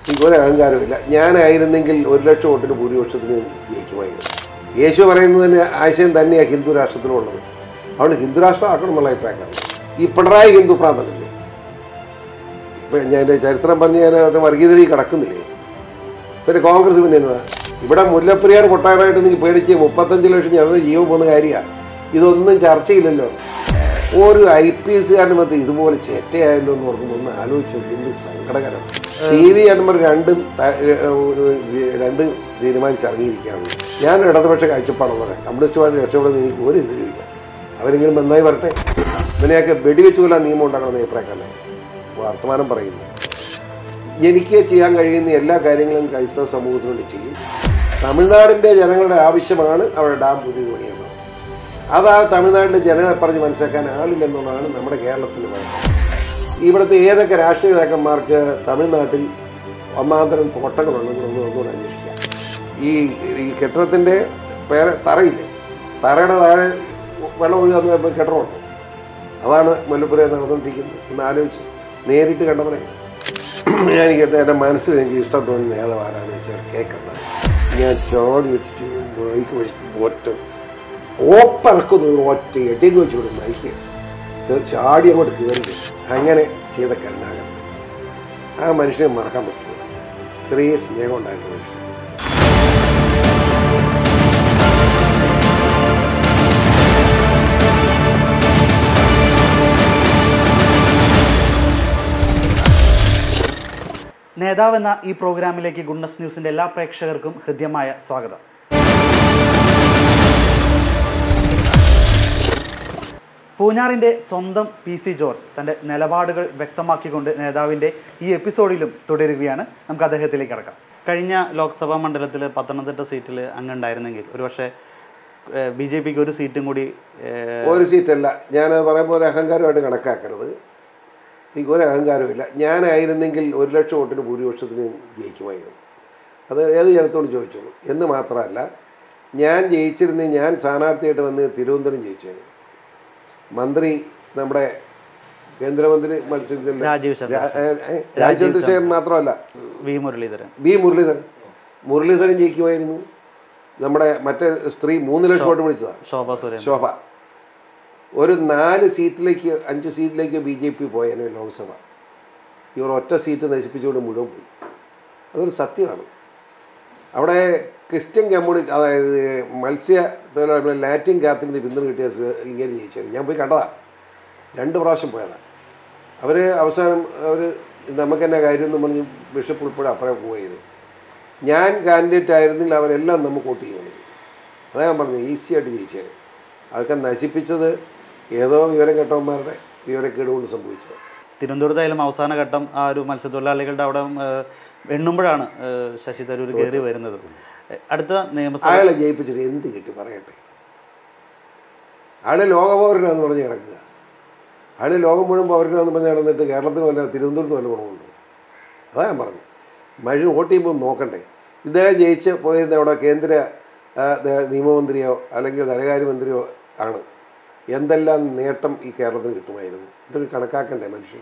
എനിക്ക് ഒരു അഹങ്കാരമില്ല ഞാനായിരുന്നെങ്കിൽ ഒരു ലക്ഷം വോട്ടിന് ഭൂരിപക്ഷത്തിന് ജയിക്കുമായിരുന്നു യേശു പറയുന്നത് തന്നെ ആശയം തന്നെയാണ് ഹിന്ദു രാഷ്ട്രത്തിലുള്ളത് അതുകൊണ്ട് ഹിന്ദു രാഷ്ട്രം ആക്കണം എന്നുള്ള അഭിപ്രായക്കാരൻ ഈ പിണറായി ഹിന്ദു പ്രാന്തനല്ലേ ഇപ്പം ഞാൻ എൻ്റെ ചരിത്രം പറഞ്ഞ് ഞാൻ അത് വർഗീയതയിൽ കിടക്കുന്നില്ലേ പിന്നെ കോൺഗ്രസ് പിന്നെ എന്നതാ ഇവിടെ മുല്ലപ്പെരിയാർ പൊട്ടാനായിട്ട് നിങ്ങൾ പേടിച്ച് മുപ്പത്തഞ്ച് ലക്ഷം ജനത ജീവൻ പോകുന്ന കാര്യമാണ് ഇതൊന്നും ചർച്ചയില്ലല്ലോ ഒരു ഐ പി എസ്സുകാരന് മാത്രം ഇതുപോലെ ചേറ്റയായല്ലോ എന്ന് ഓർക്കുമ്പോൾ ഒന്ന് ആലോചിച്ചു നോക്കി എന്ത് സങ്കടകരം ടി വി അൻപർ രണ്ടും ത- ഒരു ഇത് രണ്ട് തീരുമാനിച്ചിറങ്ങിയിരിക്കുകയാണ് ഞാൻ ഇടതുപക്ഷ കാഴ്ചപ്പാടുള്ളവരാണ് കമ്മ്യൂണിസ്റ്റ് പാർട്ടി രക്ഷപ്പെടുന്ന എനിക്ക് ഒരു എതിരുമില്ല അവരെങ്കിലും നന്നായി വരട്ടെ ഇവനെയൊക്കെ വെടിവെച്ച് കൊല്ലാൻ നിയമം ഉണ്ടാക്കണമെന്ന് അഭിപ്രായക്കാരനെ വർത്തമാനം പറയുന്നു എനിക്ക് ചെയ്യാൻ കഴിയുന്ന എല്ലാ കാര്യങ്ങളും ക്രൈസ്തവ സമൂഹത്തിന് വേണ്ടി ചെയ്യും തമിഴ്നാടിൻ്റെ ജനങ്ങളുടെ ആവശ്യമാണ് അവിടെ ഡാം പുതിയത് പണിയേണ്ടത് അത് ആ തമിഴ്നാട്ടിലെ ജനങ്ങളെ പറഞ്ഞ് മനസ്സിലാക്കാൻ ആളില്ലെന്നുള്ളതാണ് നമ്മുടെ കേരളത്തിൻ്റെ കുഴപ്പം ഇവിടുത്തെ ഏതൊക്കെ രാഷ്ട്രീയ നേതാക്കന്മാർക്ക് തമിഴ്നാട്ടിൽ ഒന്നാം തരം തോട്ടങ്ങളുണ്ടെങ്കിൽ ഒന്ന് ഒന്നുകൂടെ അന്വേഷിക്കാം ഈ ഈ കെട്ടിടത്തിൻ്റെ പേരെ തറയില്ലേ തറയുടെ താഴെ വെള്ളം ഒഴുകാന്ന് കെട്ടിടമുണ്ട് അതാണ് മുല്ലപ്പുര നടന്നുകൊണ്ടിരിക്കുന്നത് എന്ന് ആലോചിച്ച് നേരിട്ട് കണ്ടവനെ ഞാൻ കേട്ട എൻ്റെ മനസ്സിൽ എനിക്ക് ഇഷ്ടം തോന്നുന്ന നേതാവ് ആരാന്ന് വെച്ചാൽ കേൾക്കുന്ന ഞാൻ ചാടി വെച്ചിട്ട് മൈക്ക് വെച്ചിട്ട് ഒറ്റ ഓപ്പിറക്കുന്ന ഒരു ഒറ്റ എടിങ് വെച്ചുകൊണ്ട് മൈക്ക് ഇത് ചാടി അങ്ങോട്ട് കയറി അങ്ങനെ ചെയ്ത കരുണാകരൻ ആ മനുഷ്യനെ മറക്കാൻ പറ്റില്ല ഇത്രയും സ്നേഹം ഉണ്ടായിരുന്ന മനുഷ്യൻ നേതാവ് എന്ന ഈ പ്രോഗ്രാമിലേക്ക് ഗുഡ്നസ് ന്യൂസിൻ്റെ എല്ലാ പ്രേക്ഷകർക്കും ഹൃദ്യമായ സ്വാഗതം പൂഞ്ഞാറിൻ്റെ സ്വന്തം പി സി ജോർജ് തൻ്റെ നിലപാടുകൾ വ്യക്തമാക്കിക്കൊണ്ട് നേതാവിൻ്റെ ഈ എപ്പിസോഡിലും തുടരുകയാണ് നമുക്ക് അദ്ദേഹത്തിലേക്ക് കടക്കാം കഴിഞ്ഞ ലോക്സഭാ മണ്ഡലത്തിൽ പത്തനംതിട്ട സീറ്റിൽ അങ്ങ് ഉണ്ടായിരുന്നെങ്കിൽ ഒരുപക്ഷെ ബി ജെ പിക്ക് ഒരു സീറ്റും കൂടി ഏഹ്, ഒരു സീറ്റല്ല ഞാനത് പറയുമ്പോൾ ഒരു അഹങ്കാരമായിട്ട് കണക്കാക്കരുത് എനിക്ക് ഒരു അഹങ്കാരമില്ല ഞാനായിരുന്നെങ്കിൽ ഒരു ലക്ഷം വോട്ടിന് ഭൂരിപക്ഷത്തിന് ജയിക്കുമായിരുന്നു അത് ഏത് ജനത്തോട് ചോദിച്ചോളൂ എന്ന് മാത്രമല്ല ഞാൻ ജയിച്ചിരുന്ന ഞാൻ സ്ഥാനാർത്ഥിയായിട്ട് വന്ന് തിരുവനന്തപുരം ജയിച്ചേനെ മന്ത്രി നമ്മുടെ കേന്ദ്രമന്ത്രി മത്സരത്തിൽ രാജീവ് ചന്ദ്ര രാ- ഏ, ഏ, രാജീവ് ചന്ദ്രശേഖരൻ മാത്രമല്ല വി മുരളീധരൻ ബി മുരളീധരൻ മുരളീധരൻ ജയിക്കുമായിരുന്നു നമ്മുടെ മറ്റേ സ്ത്രീ മൂന്ന് ലക്ഷം വോട്ട് വിളിച്ചതാണ് ശോഭ സുരേന്ദ്രൻ ശോഭ ഒരു നാല് സീറ്റിലേക്ക് അഞ്ച് സീറ്റിലേക്ക് ബി ജെ പി പോയേനെ ലോക്സഭ ഇവർ ഒറ്റ സീറ്റ് നശിപ്പിച്ചുകൊണ്ട് മുഴുവൻ പോയി അതൊരു സത്യമാണ് അവിടെ ക്രിസ്ത്യൻ കമ്മ്യൂണിറ്റി അതായത് മത്സ്യ തൊഴിലാളികളെ ലാറ്റിൻ കാത്തിൻ്റെ പിന്തുണ കിട്ടിയ സ്വ- ഇങ്ങനെ ജയിച്ചത് ഞാൻ പോയി കണ്ടതാണ് രണ്ട് പ്രാവശ്യം പോയതാണ് അവർ അവസാനം അവർ നമുക്ക് തന്നെ കാര്യം എന്ന് പറഞ്ഞ് ബിഷപ്പ് ഉൾപ്പെടെ അപ്പുറം പോയത് ഞാൻ കാൻഡിഡേറ്റ് ആയിരുന്നെങ്കിൽ അവരെല്ലാം നമുക്ക് വോട്ട് ചെയ്യുമായിരുന്നു അതാ ഞാൻ പറഞ്ഞത് ഈസി ആയിട്ട് ജയിച്ചേനെ അതൊക്കെ നശിപ്പിച്ചത് ഏതോ വിവരം കേട്ടവന്മാരുടെ വിവരക്കേട് കൊണ്ട് സംഭവിച്ചത് തിരുവനന്തപുരത്തായാലും അവസാന ഘട്ടം ആ ഒരു മത്സ്യത്തൊഴിലാളികളുടെ അവിടെ ഏഹ്, എണ്ണുമ്പോഴാണ് ഏഹ്, ശശി തരൂർ കയറി വരുന്നത് ഏഹ്, അടുത്ത നിയമസഭ അയാളെ ജയിപ്പിച്ചിട്ട് എന്ത് കിട്ടി പറയട്ടെ അയാൾ ലോകപൗരനാന്ന് പറഞ്ഞ് കിടക്കുക അയാൾ ലോകം മുഴുവൻ പൗരനാന്ന് പറഞ്ഞ് നടന്നിട്ട് കേരളത്തിന് വല്ല തിരുവനന്തപുരത്ത് വല്ല ഗുണമുണ്ടോ അതാ ഞാൻ പറഞ്ഞു മനുഷ്യൻ വോട്ട് ചെയ്യുമ്പോൾ നോക്കണ്ടേ ഇദ്ദേഹം ജയിച്ച് പോയിരുന്ന അവിടെ കേന്ദ്ര ആ, ദ- നിയമമന്ത്രിയോ അല്ലെങ്കിൽ ധനകാര്യമന്ത്രിയോ ആണ് എന്തെല്ലാം നേട്ടം ഈ കേരളത്തിന് കിട്ടുമായിരുന്നു ഇതൊക്കെ കണക്കാക്കണ്ടേ മനുഷ്യൻ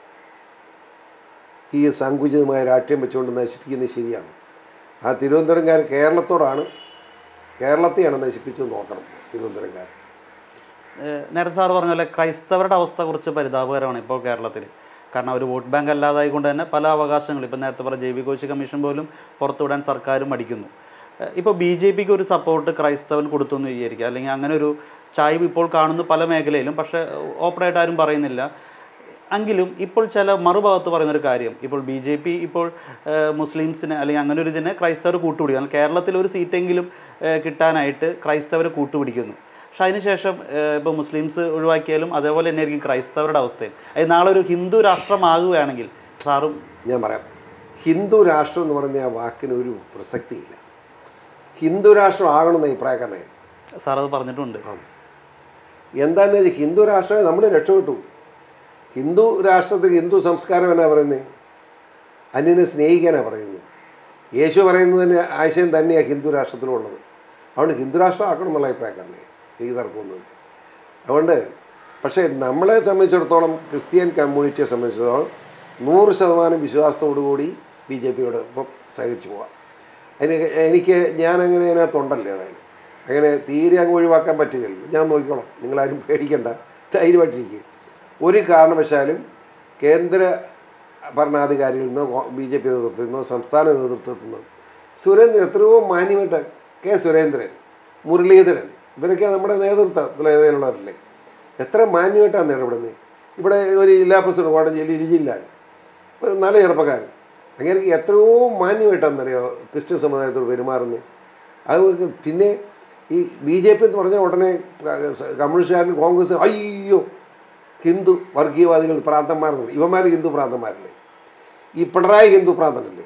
ഈ സങ്കുചിതമായ രാഷ്ട്രീയം വെച്ചുകൊണ്ട് നശിപ്പിക്കുന്നത് ശരിയാണ് ആ തിരുവനന്തപുരംകാർ കേരളത്തോടാണ് കേരളത്തെയാണ് നശിപ്പിച്ചത് നോക്കണം തിരുവനന്തപുരംകാർ ഏഹ്, നേരത്തെ സാർ പറഞ്ഞ പോലെ ക്രൈസ്തവരുടെ അവസ്ഥ കുറച്ച് പരിതാപകരമാണ് ഇപ്പോൾ കേരളത്തിൽ കാരണം ഒരു വോട്ട് ബാങ്ക് അല്ലാതായി കൊണ്ട് തന്നെ പല അവകാശങ്ങളും ഇപ്പം നേരത്തെ പറഞ്ഞ ജെ ബി കോശി കമ്മീഷൻ പോലും പുറത്തുവിടാൻ സർക്കാരും മടിക്കുന്നു ഏഹ്, ഇപ്പോൾ ബി ജെ പിക്ക് ഒരു സപ്പോർട്ട് ക്രൈസ്തവൻ കൊടുത്തു എന്ന് വിചാരിക്കുക അല്ലെങ്കിൽ അങ്ങനെ ഒരു ചായ്വ് ഇപ്പോൾ കാണുന്നു പല മേഖലയിലും പക്ഷേ ഓപ്പണായിട്ട് ആരും പറയുന്നില്ല എങ്കിലും ഇപ്പോൾ ചില മറുഭാഗത്ത് പറയുന്നൊരു കാര്യം ഇപ്പോൾ ബി ജെ പി ഇപ്പോൾ ഏഹ്, മുസ്ലിംസിനെ അല്ലെങ്കിൽ അങ്ങനെ ഒരു ഇതിനെ ക്രൈസ്തവർ കൂട്ടുപിടിക്കും എന്നാൽ കേരളത്തിൽ ഒരു സീറ്റെങ്കിലും ഏഹ്, കിട്ടാനായിട്ട് ക്രൈസ്തവരെ കൂട്ടുപിടിക്കുന്നു പക്ഷെ അതിനുശേഷം ഏഹ്, ഇപ്പോൾ മുസ്ലിംസ് ഒഴിവാക്കിയാലും അതേപോലെ തന്നെ ആയിരിക്കും ക്രൈസ്തവരുടെ അവസ്ഥയും അത് നാളെ ഒരു ഹിന്ദു രാഷ്ട്രമാകുകയാണെങ്കിൽ സാറും ഞാൻ പറയാം ഹിന്ദു രാഷ്ട്രം എന്ന് പറഞ്ഞ ആ വാക്കിന് ഒരു പ്രസക്തിയില്ല ഹിന്ദു രാഷ്ട്രം ആകണമെന്ന് അഭിപ്രായക്കാരനെ സാർ അത് പറഞ്ഞിട്ടുണ്ട് എന്താണെന്ന് വെച്ചാൽ ഹിന്ദു രാഷ്ട്രമേ നമ്മൾ രക്ഷപ്പെട്ടു ഹിന്ദു രാഷ്ട്രത്തിൽ ഹിന്ദു സംസ്കാരം എന്നാ പറയുന്നത് അന്യനെ സ്നേഹിക്കാനാണ് പറയുന്നത് യേശു പറയുന്നത് തന്നെ ആശയം തന്നെയാണ് ഹിന്ദു രാഷ്ട്രത്തിലുള്ളത് അതുകൊണ്ട് ഹിന്ദു രാഷ്ട്രം ആക്കണം എന്നുള്ള അഭിപ്രായക്കാരനെ എനിക്ക് തർക്കമൊന്നുമില്ല അതുകൊണ്ട് പക്ഷേ നമ്മളെ സംബന്ധിച്ചിടത്തോളം ക്രിസ്ത്യൻ കമ്മ്യൂണിറ്റിയെ സംബന്ധിച്ചിടത്തോളം നൂറ് ശതമാനം വിശ്വാസത്തോടു കൂടി ബി ജെ പിയോട് ഇപ്പം സഹകരിച്ച് പോവാം അതിന് എനിക്ക് ഞാനങ്ങനെ അതിനകത്തുണ്ടല്ലോ ഏതായാലും അങ്ങനെ തീരെ അങ്ങ് ഒഴിവാക്കാൻ പറ്റുകയില്ല ഞാൻ നോക്കിക്കോളാം നിങ്ങളാരും പേടിക്കണ്ട ധൈര്യമായിട്ടിരിക്കുക ഒരു കാരണവശാലും കേന്ദ്ര ഭരണാധികാരികളിൽ നിന്നോ ബി ജെ പി നേതൃത്വത്തിൽ നിന്നോ സംസ്ഥാന നേതൃത്വത്തിൽ നിന്നോ സുരേന്ദ്രൻ എത്രയോ മാന്യമായിട്ട് കെ സുരേന്ദ്രൻ മുരളീധരൻ ഇവരൊക്കെ നമ്മുടെ നേതൃത്വത്തിൽ ഏതെങ്കിലുള്ളവരല്ലേ എത്ര മാന്യമായിട്ടാണ് ഇടപെടുന്നത് ഇവിടെ ഒരു ജില്ലാ പ്രസിഡന്റ് കോടതിയിൽ ഇരിജില്ലാൽ ഒരു നല്ല ചെറുപ്പക്കാരൻ അങ്ങനെ എത്രയോ മാന്യമായിട്ടാണെന്നറിയോ ക്രിസ്ത്യൻ സമുദായത്തോട് പെരുമാറുന്നത് അത് പിന്നെ ഈ ബി ജെ പി എന്ന് പറഞ്ഞാൽ ഉടനെ കമ്മ്യൂണിസ്റ്റുകാരൻ കോൺഗ്രസ് അയ്യോ ഹിന്ദു വർഗീയവാദികൾ പ്രാന്തന്മാരെന്നില്ല ഇവന്മാർ ഹിന്ദു പ്രാന്തന്മാരല്ലേ ഈ പിണറായി ഹിന്ദു പ്രാന്തനല്ലേ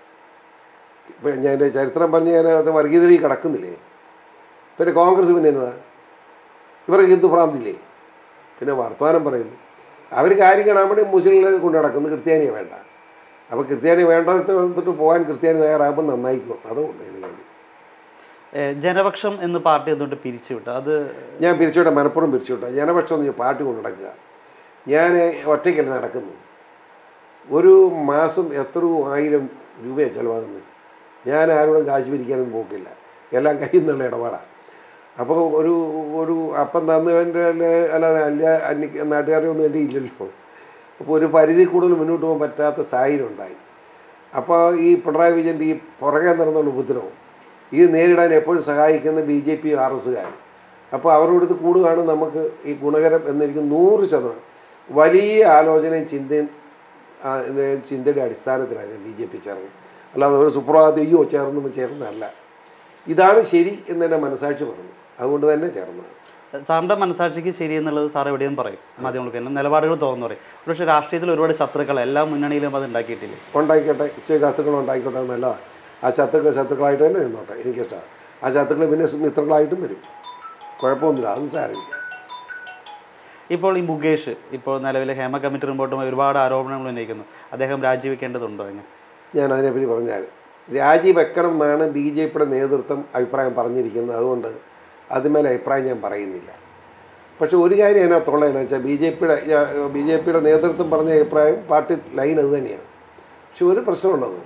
ഇപ്പം ഞാൻ എൻ്റെ ചരിത്രം പറഞ്ഞ് ഞാൻ അത് വർഗീയതയിൽ കിടക്കുന്നില്ലേ പിന്നെ കോൺഗ്രസ് പിന്നെ എന്നതാ ഇവർക്ക് ഹിന്ദു പ്രാന്തില്ലേ പിന്നെ വർത്തമാനം പറയുന്നു അവർ കാര്യം കാണാൻ വേണ്ടി മുസ്ലിങ്ങളെ കൊണ്ട് നടക്കുന്നു ക്രിസ്ത്യാനിയെ വേണ്ട അപ്പോൾ ക്രിസ്ത്യാനി വേണ്ടവർക്ക് വന്നിട്ട് പോകാൻ ക്രിസ്ത്യാനി തയ്യാറാകുമ്പോൾ നന്നായിക്കും അതുകൊണ്ട് അതിന് കാര്യം ഏഹ് ജനപക്ഷം എന്ന് പാർട്ടി എന്തുകൊണ്ട് പിരിച്ചുവിട്ടു അത് ഞാൻ പിരിച്ചുവിട്ട മനപ്പുറം പിരിച്ചുവിട്ട ജനപക്ഷം എന്ന് പാർട്ടി കൊണ്ട് നടക്കുക ഞാൻ ഒറ്റയ്ക്കല്ല നടക്കുന്നു ഒരു മാസം എത്രയോ ആയിരം രൂപയാണ് ചിലവാകുന്നത് ഞാൻ ആരോടും കാശ് പിരിക്കാനൊന്നും പോക്കില്ല എല്ലാം കയ്യിൽ നിന്നുള്ള ഇടപാടാണ് അപ്പോൾ ഒരു ഒരു അപ്പം തന്നവൻ്റെ അല്ലാതെ അല്ല അന്യ നാട്ടുകാരെ ഒന്നും എൻ്റെ ഇല്ലല്ലോ അപ്പോൾ ഒരു പരിധി കൂടുതൽ മുന്നോട്ട് പോകാൻ പറ്റാത്ത സാഹചര്യം ഉണ്ടായി അപ്പോൾ ഈ പിണറായി വിജയൻ്റെ ഈ പുറകെ നടന്നുള്ള ഉപദ്രവം ഇത് നേരിടാൻ എപ്പോഴും സഹായിക്കുന്ന ബി ജെ പി ആർ എസ്സുകാരും അപ്പോൾ അവരോട് ഇത് കൂടുകയാണ് നമുക്ക് ഈ ഗുണകരം എന്നെനിക്ക് നൂറ് ശതമാനം വലിയ ആലോചനയും ചിന്തയും ആ, ഏ, ചിന്തയുടെ അടിസ്ഥാനത്തിലാണ് ബി ജെ പി ചേർന്നത് അല്ലാതെ ഒരു സുപ്രഭാതം അയ്യോ ചേർന്നു ചേർന്നതല്ല ഇതാണ് ശരി എന്ന് എൻ്റെ മനസാക്ഷി പറഞ്ഞു അതുകൊണ്ട് തന്നെ ചേർന്നതാണ് സാറിൻ്റെ മനസാക്ഷിക്ക് ശരി എന്നുള്ളത് സാർ എവിടെയും പറയും മാധ്യമങ്ങൾക്ക് തന്നെ നിലപാടുകൾ തുറന്നു പറയും പക്ഷേ രാഷ്ട്രീയത്തിൽ ഒരുപാട് ശത്രുക്കൾ എല്ലാ മുന്നണിയിലും അത് ഉണ്ടാക്കിയിട്ടില്ല ഉണ്ടായിക്കോട്ടെ ഇച്ചിരി ശത്രുക്കൾ ഉണ്ടായിക്കോട്ടെ അത് നല്ലതാണ് ആ ശത്രുക്കൾ ശത്രുക്കളായിട്ട് തന്നെ നിന്നോട്ടെ എനിക്കിഷ്ടമാണ് ആ ശത്രുക്കൾ പിന്നെ മിത്രങ്ങളായിട്ടും വരും കുഴപ്പമൊന്നുമില്ല അതൊന്നും സാരമില്ല ഇപ്പോൾ ഈ മുകേഷ് ഇപ്പോൾ നിലവിലെ ഹേമ കമ്മിറ്റി റിപ്പോർട്ടുമായി ഒരുപാട് ആരോപണങ്ങൾ ഉന്നയിക്കുന്നു അദ്ദേഹം രാജിവെക്കേണ്ടതുണ്ടോ എങ്ങനെ ഞാൻ അതിനെപ്പറ്റി പറഞ്ഞാൽ രാജിവെക്കണം എന്നാണ് ബി ജെ പിയുടെ നേതൃത്വം അഭിപ്രായം പറഞ്ഞിരിക്കുന്നത് അതുകൊണ്ട് അതുമേലെ അഭിപ്രായം ഞാൻ പറയുന്നില്ല പക്ഷെ ഒരു കാര്യം അതിനകത്തുള്ളതെന്ന് വെച്ചാൽ ബി ജെ പിയുടെ ബി ജെ പിയുടെ നേതൃത്വം പറഞ്ഞ അഭിപ്രായം പാർട്ടി ലൈൻ അത് തന്നെയാണ് പക്ഷെ ഒരു പ്രശ്നമുള്ളത്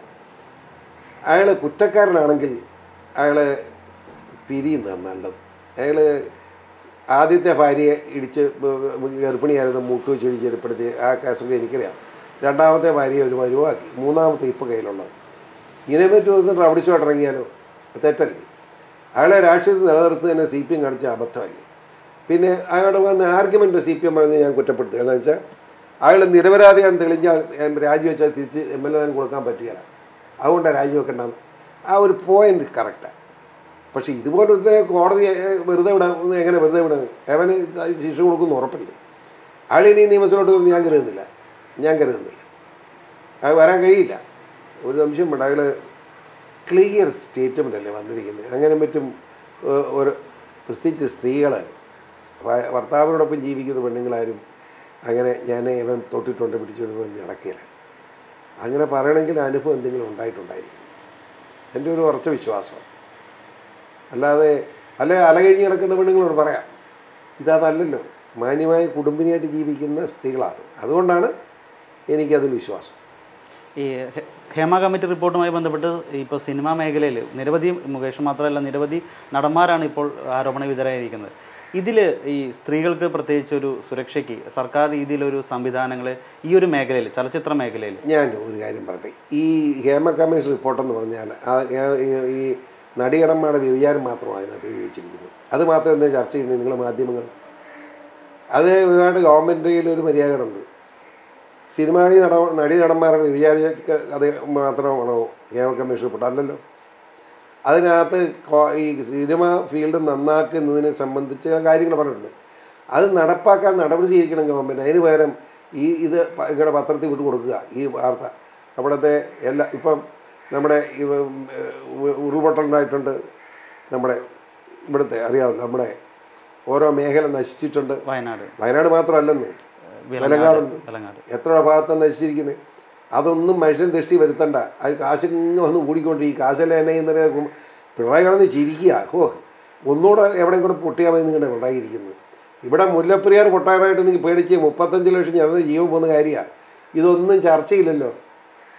അയാൾ കുറ്റക്കാരനാണെങ്കിൽ അയാൾ പിരിയുന്നതാണ് നല്ലത് അയാൾ ആദ്യത്തെ ഭാര്യയെ ഇടിച്ച് ഗർഭിണിയായിരുന്നു മൂട്ട് വെച്ച് ഇടിച്ച് ഏർപ്പെടുത്തി ആ കേസൊക്കെ എനിക്കറിയാം രണ്ടാമത്തെ ഭാര്യയെ ഒരു മരുവാക്കി മൂന്നാമത്തെ ഇപ്പോൾ കയ്യിലുള്ളത് ഇങ്ങനെ പറ്റി ഒന്ന് റവടിച്ചോട്ട് ഇറങ്ങിയാലോ അത് തെറ്റല്ലേ അയാളെ രാഷ്ട്രീയത്തിൽ നിലനിർത്തുന്നതിനെ സി പി എം കാണിച്ച അബദ്ധമല്ലേ പിന്നെ അയാളുടെ വന്ന ആർഗ്യുമെൻറ്റ് സി പി എം പറഞ്ഞ് ഞാൻ കുറ്റപ്പെടുത്തുക എന്ന് വെച്ചാൽ അയാൾ നിരപരാധിയാൻ തെളിഞ്ഞാൽ ഞാൻ രാജിവെച്ചാൽ തിരിച്ച് എം എൽ എ കൊടുക്കാൻ പറ്റുകയില്ല അതുകൊണ്ടാണ് രാജിവെക്കേണ്ടതെന്ന് ആ ഒരു പോയിന്റ് കറക്റ്റാണ് പക്ഷേ ഇതുപോലെ ഒരുത്തനെ കോടതി ഏ, വെറുതെ വിടാൻ എങ്ങനെ വെറുതെ വിടുന്നത് അവന് ശിക്ഷ കൊടുക്കുന്ന ഉറപ്പില്ലേ അയാൾ ഇനി നിയമത്തിലോട്ട് വരുമെന്ന് ഞാൻ കരുതുന്നില്ല ഞാൻ കരുതുന്നില്ല അത് വരാൻ കഴിയില്ല ഒരു സംശയം വേണ്ട അയാൾ ക്ലിയർ സ്റ്റേറ്റ്മെൻ്റ് അല്ലേ വന്നിരിക്കുന്നത് അങ്ങനെ പറ്റും ഏ, ഒരു പ്രത്യേകിച്ച് സ്ത്രീകൾ ഭർത്താവിനോടൊപ്പം ജീവിക്കുന്ന പെണ്ണുങ്ങളാരും അങ്ങനെ ഞാൻ ഇവൻ തൊട്ടിട്ടുണ്ട് പിടിച്ചുകൊണ്ട് പോയി നടക്കില്ല അങ്ങനെ പറയണമെങ്കിൽ അനുഭവം എന്തെങ്കിലും ഉണ്ടായിട്ടുണ്ടായിരിക്കും എൻ്റെ ഒരു ഉറച്ച വിശ്വാസം അല്ലാതെ അല്ലെ അലകഴിഞ്ഞ് കിടക്കുന്ന പെണ്ണുങ്ങളോട് പറയാം ഇതതല്ലല്ലോ മാന്യമായ കുടുംബിനിയായിട്ട് ജീവിക്കുന്ന സ്ത്രീകളാണ് അതുകൊണ്ടാണ് എനിക്കതിൽ വിശ്വാസം ഈ ഹെ- ഹേമ കമ്മിറ്റി റിപ്പോർട്ടുമായി ബന്ധപ്പെട്ട് ഇപ്പോൾ സിനിമാ മേഖലയിൽ നിരവധി മുകേഷ് മാത്രമല്ല നിരവധി നടന്മാരാണ് ഇപ്പോൾ ആരോപണ വിധേയരായിരിക്കുന്നത് ഇതിൽ ഈ സ്ത്രീകൾക്ക് പ്രത്യേകിച്ച് ഒരു സുരക്ഷയ്ക്ക് സർക്കാർ രീതിയിലൊരു സംവിധാനങ്ങൾ ഈ ഒരു മേഖലയിൽ ചലച്ചിത്ര മേഖലയിൽ ഞാൻ ഒരു കാര്യം പറയട്ടെ ഈ ഹേമ കമ്മീഷൻ റിപ്പോർട്ടെന്ന് പറഞ്ഞാൽ ആ ഏ- ഈ- ഈ നടികടന്മാരുടെ വ്യഭിചാരം മാത്രമാണ് അതിനകത്ത് എഴുതി വെച്ചിരിക്കുന്നത് അത് മാത്രം എന്താ ചർച്ച ചെയ്യുന്നത് നിങ്ങളുടെ മാധ്യമങ്ങൾ അത് ഒരുപാട് ഗവൺമെൻറ്റിൽ ഒരു മര്യാദകളുണ്ട് സിനിമാടി നട നടി നടന്മാരുടെ വ്യഭിചാര അത് മാത്രമാണോ ഹേമ കമ്മീഷൻ റിപ്പോർട്ട് അല്ലല്ലോ അതിനകത്ത് കോ- ഈ സിനിമ ഫീൽഡ് നന്നാക്കുന്നതിനെ സംബന്ധിച്ച് ചില കാര്യങ്ങൾ പറഞ്ഞിട്ടുണ്ട് അത് നടപ്പാക്കാൻ നടപടി സ്വീകരിക്കണം ഗവൺമെൻറ് അതിന് പകരം ഈ ഇത് പ- ഇങ്ങനെ പത്രത്തിൽ വിട്ടു കൊടുക്കുക ഈ വാർത്ത അവിടുത്തെ എല്ലാ ഇപ്പം നമ്മുടെ ഈ ഉം, ഉ- ഉരുൾപൊട്ടലുണ്ടായിട്ടുണ്ട് നമ്മുടെ ഇവിടുത്തെ അറിയാമല്ലോ നമ്മുടെ ഓരോ മേഖല നശിച്ചിട്ടുണ്ട് വയനാട് വയനാട് മാത്രമല്ലെന്ന് വിലങ്ങാടുണ്ട് വിലങ്ങാട് എത്ര ഭാഗത്താണ് നശിച്ചിരിക്കുന്നത് അതൊന്നും മനുഷ്യൻ ദൃഷ്ടി വരുത്തണ്ട അത് കാശിങ്ങ് വന്ന് കൂടിക്കൊണ്ടിരിക്കും കാശല്ല എന്നെ ഇന്നലെ കു- പിണറായി കിടന്ന് ചിരിക്കുക ഓ ഒന്നുകൂടെ എവിടെയും കൂടെ പൊട്ടിയാൽ മതി നിങ്ങളുടെ പിണറായി ഇരിക്കുന്നത് ഇവിടെ മുല്ലപ്പെരിയാർ പൊട്ടാനായിട്ട് നിങ്ങൾ പേടിച്ച് മുപ്പത്തഞ്ച് ലക്ഷം ജനത ജീവൻ പോകുന്ന കാര്യമാണ് ഇതൊന്നും ചർച്ചയില്ലല്ലോ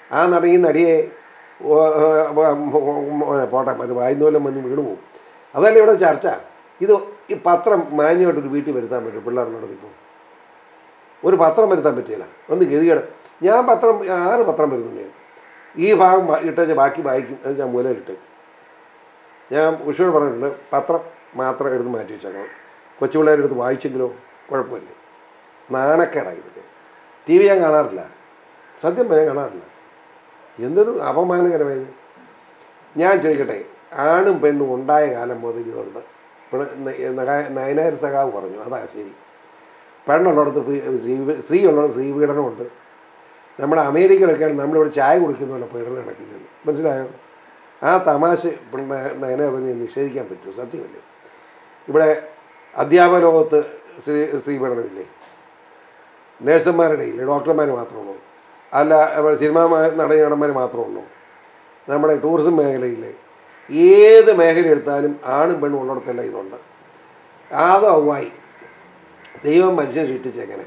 ആ നടീ നടിയെ ഓ, ഓ, ഓ, പോട്ടെ ഒരു വായുന്നോലം വന്ന് വീണ് പോകും അതല്ലേ ഇവിടെ ചർച്ച ഇത് ഈ പത്രം മാന്യമായിട്ടൊരു വീട്ടിൽ വരുത്താൻ പറ്റും പിള്ളേരുടെ ഇപ്പോൾ ഒരു പത്രം വരുത്താൻ പറ്റിയില്ല ഒന്ന് ഗതികേട് ഞാൻ പത്രം ആറ് പത്രം വരുന്നുണ്ട് ഞാൻ. ഈ ഭാഗം വാ- ഇട്ടേച്ച് ബാക്കി വായിക്കും അത് ഞാൻ മൂലയിലിട്ട് ഞാൻ ഉഷയോട് പറഞ്ഞിട്ടുണ്ട് പത്രം മാത്രം എടുത്ത് മാറ്റി വെച്ചേക്കണം കൊച്ചു പിള്ളേരെടുത്ത് വായിച്ചെങ്കിലോ കുഴപ്പമില്ല നാണക്കേടാണ് ഇതൊക്കെ ടി വി ഞാൻ കാണാറില്ല സത്യം പറഞ്ഞാൽ ഞാൻ കാണാറില്ല എന്തൊരു അപമാനകരമായത് ഞാൻ ചോദിക്കട്ടെ ആണും പെണ്ണും ഉണ്ടായ കാലം മുതൽ ഇതുണ്ട് ഇപ്പോൾ നയനായർ സഖാവ് പറഞ്ഞു അതാ ശരി പെണ്ണുള്ളിടത്ത് ഫ്രീ- സ്ത്രീ- സ്ത്രീ ഉള്ളിടത്ത് സ്ത്രീ പീഡനമുണ്ട് നമ്മുടെ അമേരിക്കയിലൊക്കെയാണ് നമ്മളിവിടെ ചായ കുടിക്കുന്നതല്ല പീഡനം നടക്കുന്നത് മനസ്സിലായോ ആ തമാശ പിന്നെ നയനാർ പറഞ്ഞ് നിഷേധിക്കാൻ പറ്റുമോ സത്യമല്ലേ ഇവിടെ അധ്യാപന ലോകത്ത് സ്ത്രീ സ്ത്രീ പീഡനമില്ലേ നേഴ്സുമാരുടെ ഇല്ലേ ഡോക്ടർമാർ മാത്രമേ ഉള്ളൂ അല്ല നമ്മുടെ സിനിമാ നടന്മാർ മാത്രമേ ഉള്ളൂ നമ്മുടെ ടൂറിസം മേഖലയിലെ ഏത് മേഖല എടുത്താലും ആണും പെണ്ണും ഉള്ളിടത്തെല്ലാം ഇതുണ്ട് ആദവായി ദൈവം മനുഷ്യനെ സൃഷ്ടിച്ചെങ്ങനെ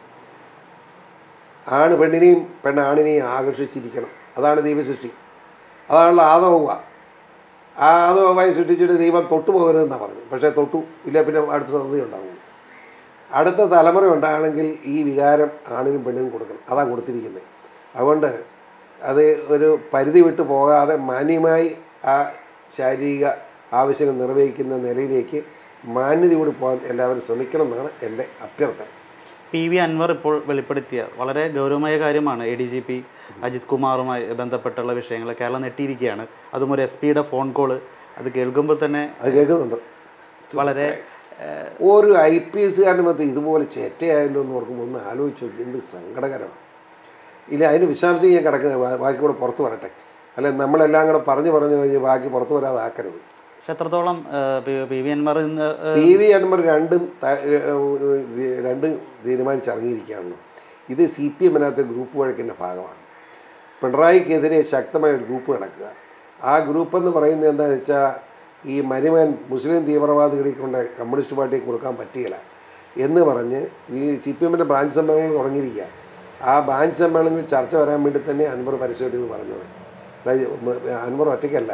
ആണ് പെണ്ണിനെയും പെണ്ണ് ആണിനെയും ആകർഷിച്ചിരിക്കണം അതാണ് ദൈവസൃഷ്ടി അതാണല്ലോ ആദവ ആ ആദവമായി സൃഷ്ടിച്ചിട്ട് ദൈവം തൊട്ടു പോകരുതെന്നാണ് പറഞ്ഞത് പക്ഷേ തൊട്ടു ഇല്ല പിന്നെ അടുത്ത സന്ധി ഉണ്ടാവും അടുത്ത തലമുറ ഉണ്ടാകണമെങ്കിൽ ഈ വികാരം ആണിനും പെണ്ണിനും കൊടുക്കണം അതാ കൊടുത്തിരിക്കുന്നത് അതുകൊണ്ട് അത് ഒരു പരിധി വിട്ട് പോകാതെ മാന്യമായി ആ ശാരീരിക ആവശ്യങ്ങൾ നിർവഹിക്കുന്ന നിലയിലേക്ക് മാന്യതയോട് പോകാൻ എല്ലാവരും ശ്രമിക്കണം എന്നാണ് എൻ്റെ അഭ്യർത്ഥന പി വി അൻവർ ഇപ്പോൾ വെളിപ്പെടുത്തിയ വളരെ ഗൗരവമായ കാര്യമാണ് A D G P Ajith കുമാറുമായി ബന്ധപ്പെട്ടുള്ള വിഷയങ്ങൾ കേരളം നെട്ടിയിരിക്കുകയാണ് അതും ഒരു എസ് പിയുടെ ഫോൺ കോള് അത് കേൾക്കുമ്പോൾ തന്നെ അത് കേൾക്കുന്നുണ്ട് വളരെ ഒരു ഐ പി എസ്സുകാരന് മാത്രം ഇതുപോലെ ചേറ്റയായല്ലോ എന്ന് ഓർക്കുമ്പോൾ ഒന്ന് ആലോചിച്ച് നോക്കി എന്ത് സങ്കടകരമാണ് ഇല്ല അതിന് വിശദാംശം ഞാൻ കിടക്കുന്നത് ബാ- ബാക്കി കൂടെ പുറത്ത് വരട്ടെ അല്ലെ നമ്മളെല്ലാം കൂടെ പറഞ്ഞു പറഞ്ഞു കഴിഞ്ഞ് ബാക്കി പുറത്ത് വരാതെ ആക്കരുത് പക്ഷെ എത്രത്തോളം ഏഹ്, പി- പി വി അൻവർ ഇന്ന് ഏഹ്, പി വി അൻവർ രണ്ടും ത- ഏഹ് ഇത് രണ്ടും തീരുമാനിച്ചിറങ്ങിയിരിക്കുകയാണല്ലോ ഇത് സി പി എമ്മിനകത്തെ ഗ്രൂപ്പ് വഴക്കിൻ്റെ ഭാഗമാണ് പിണറായിക്കെതിരെ ശക്തമായ ഒരു ഗ്രൂപ്പ് നടക്കുക ആ ഗ്രൂപ്പ് എന്ന് പറയുന്നത് എന്താണെന്ന് വെച്ചാൽ ഈ മരുമൻ മുസ്ലിം തീവ്രവാദികളെ കൊണ്ട് കമ്മ്യൂണിസ്റ്റ് പാർട്ടിക്ക് കൊടുക്കാൻ പറ്റുകയില്ല എന്ന് പറഞ്ഞ് ഈ സി പി എമ്മിൻ്റെ ബ്രാഞ്ച് സമ്മേളനങ്ങൾ തുടങ്ങിയിരിക്കുക ആ ബ്രാഞ്ച് സമ്മേളനങ്ങളിൽ ചർച്ച വരാൻ വേണ്ടി തന്നെ അൻവർ പരസ്യമായിട്ട് ഇത് പറഞ്ഞത് അതായത് അൻവർ ഒറ്റയ്ക്കല്ല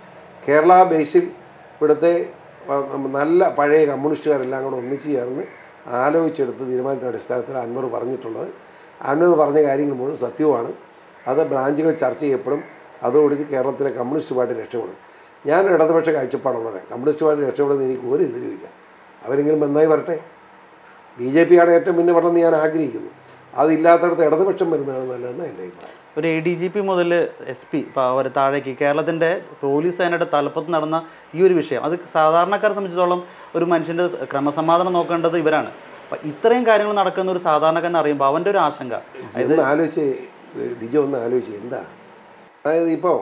കേരള ബേസിൽ ഇവിടുത്തെ വ- നല്ല പഴയ കമ്മ്യൂണിസ്റ്റുകാരെല്ലാം കൂടെ ഒന്നിച്ച് ചേർന്ന് ആലോചിച്ചെടുത്ത് തീരുമാനത്തിൻ്റെ അടിസ്ഥാനത്തിൽ അൻവർ പറഞ്ഞിട്ടുള്ളത് അൻവർ പറഞ്ഞ കാര്യങ്ങൾ മുഴുവൻ സത്യവുമാണ് അത് ബ്രാഞ്ചുകൾ ചർച്ച ചെയ്യപ്പെടും അതോടുകൂടി കേരളത്തിലെ കമ്മ്യൂണിസ്റ്റ് പാർട്ടി രക്ഷപ്പെടും ഞാൻ ഇടതുപക്ഷ കാഴ്ചപ്പാടുള്ളവരാണ് കമ്മ്യൂണിസ്റ്റ് പാർട്ടി രക്ഷപ്പെടുന്ന എനിക്ക് ഒരു എതിരുമില്ല അവരെങ്കിലും നന്നായി വരട്ടെ ബി ജെ പിയാണ് ഏറ്റവും മുന്നേ വരണമെന്ന് ഞാൻ ആഗ്രഹിക്കുന്നു അതില്ലാത്തടത്ത് ഇടതുപക്ഷം വരുന്നതാണ് നല്ലതെന്ന് എൻ്റെ അഭിപ്രായം ഒരു എ ഡി ജി പി മുതൽ എസ് പി അവർ താഴേക്ക് കേരളത്തിൻ്റെ പോലീസ് സേനയുടെ തലപ്പത്ത് നടന്ന ഈ ഒരു വിഷയം അത് സാധാരണക്കാരെ സംബന്ധിച്ചിടത്തോളം ഒരു മനുഷ്യൻ്റെ ക്രമസമാധാനം നോക്കേണ്ടത് ഇവരാണ് അപ്പം ഇത്രയും കാര്യങ്ങൾ നടക്കുന്ന ഒരു സാധാരണക്കാരൻ അറിയുമ്പോൾ അവൻ്റെ ഒരു ആശങ്ക ഒന്ന് ആലോചിച്ച് ഡിജോ ഒന്ന് ആലോചിച്ച് എന്താ അതായത് ഇപ്പോൾ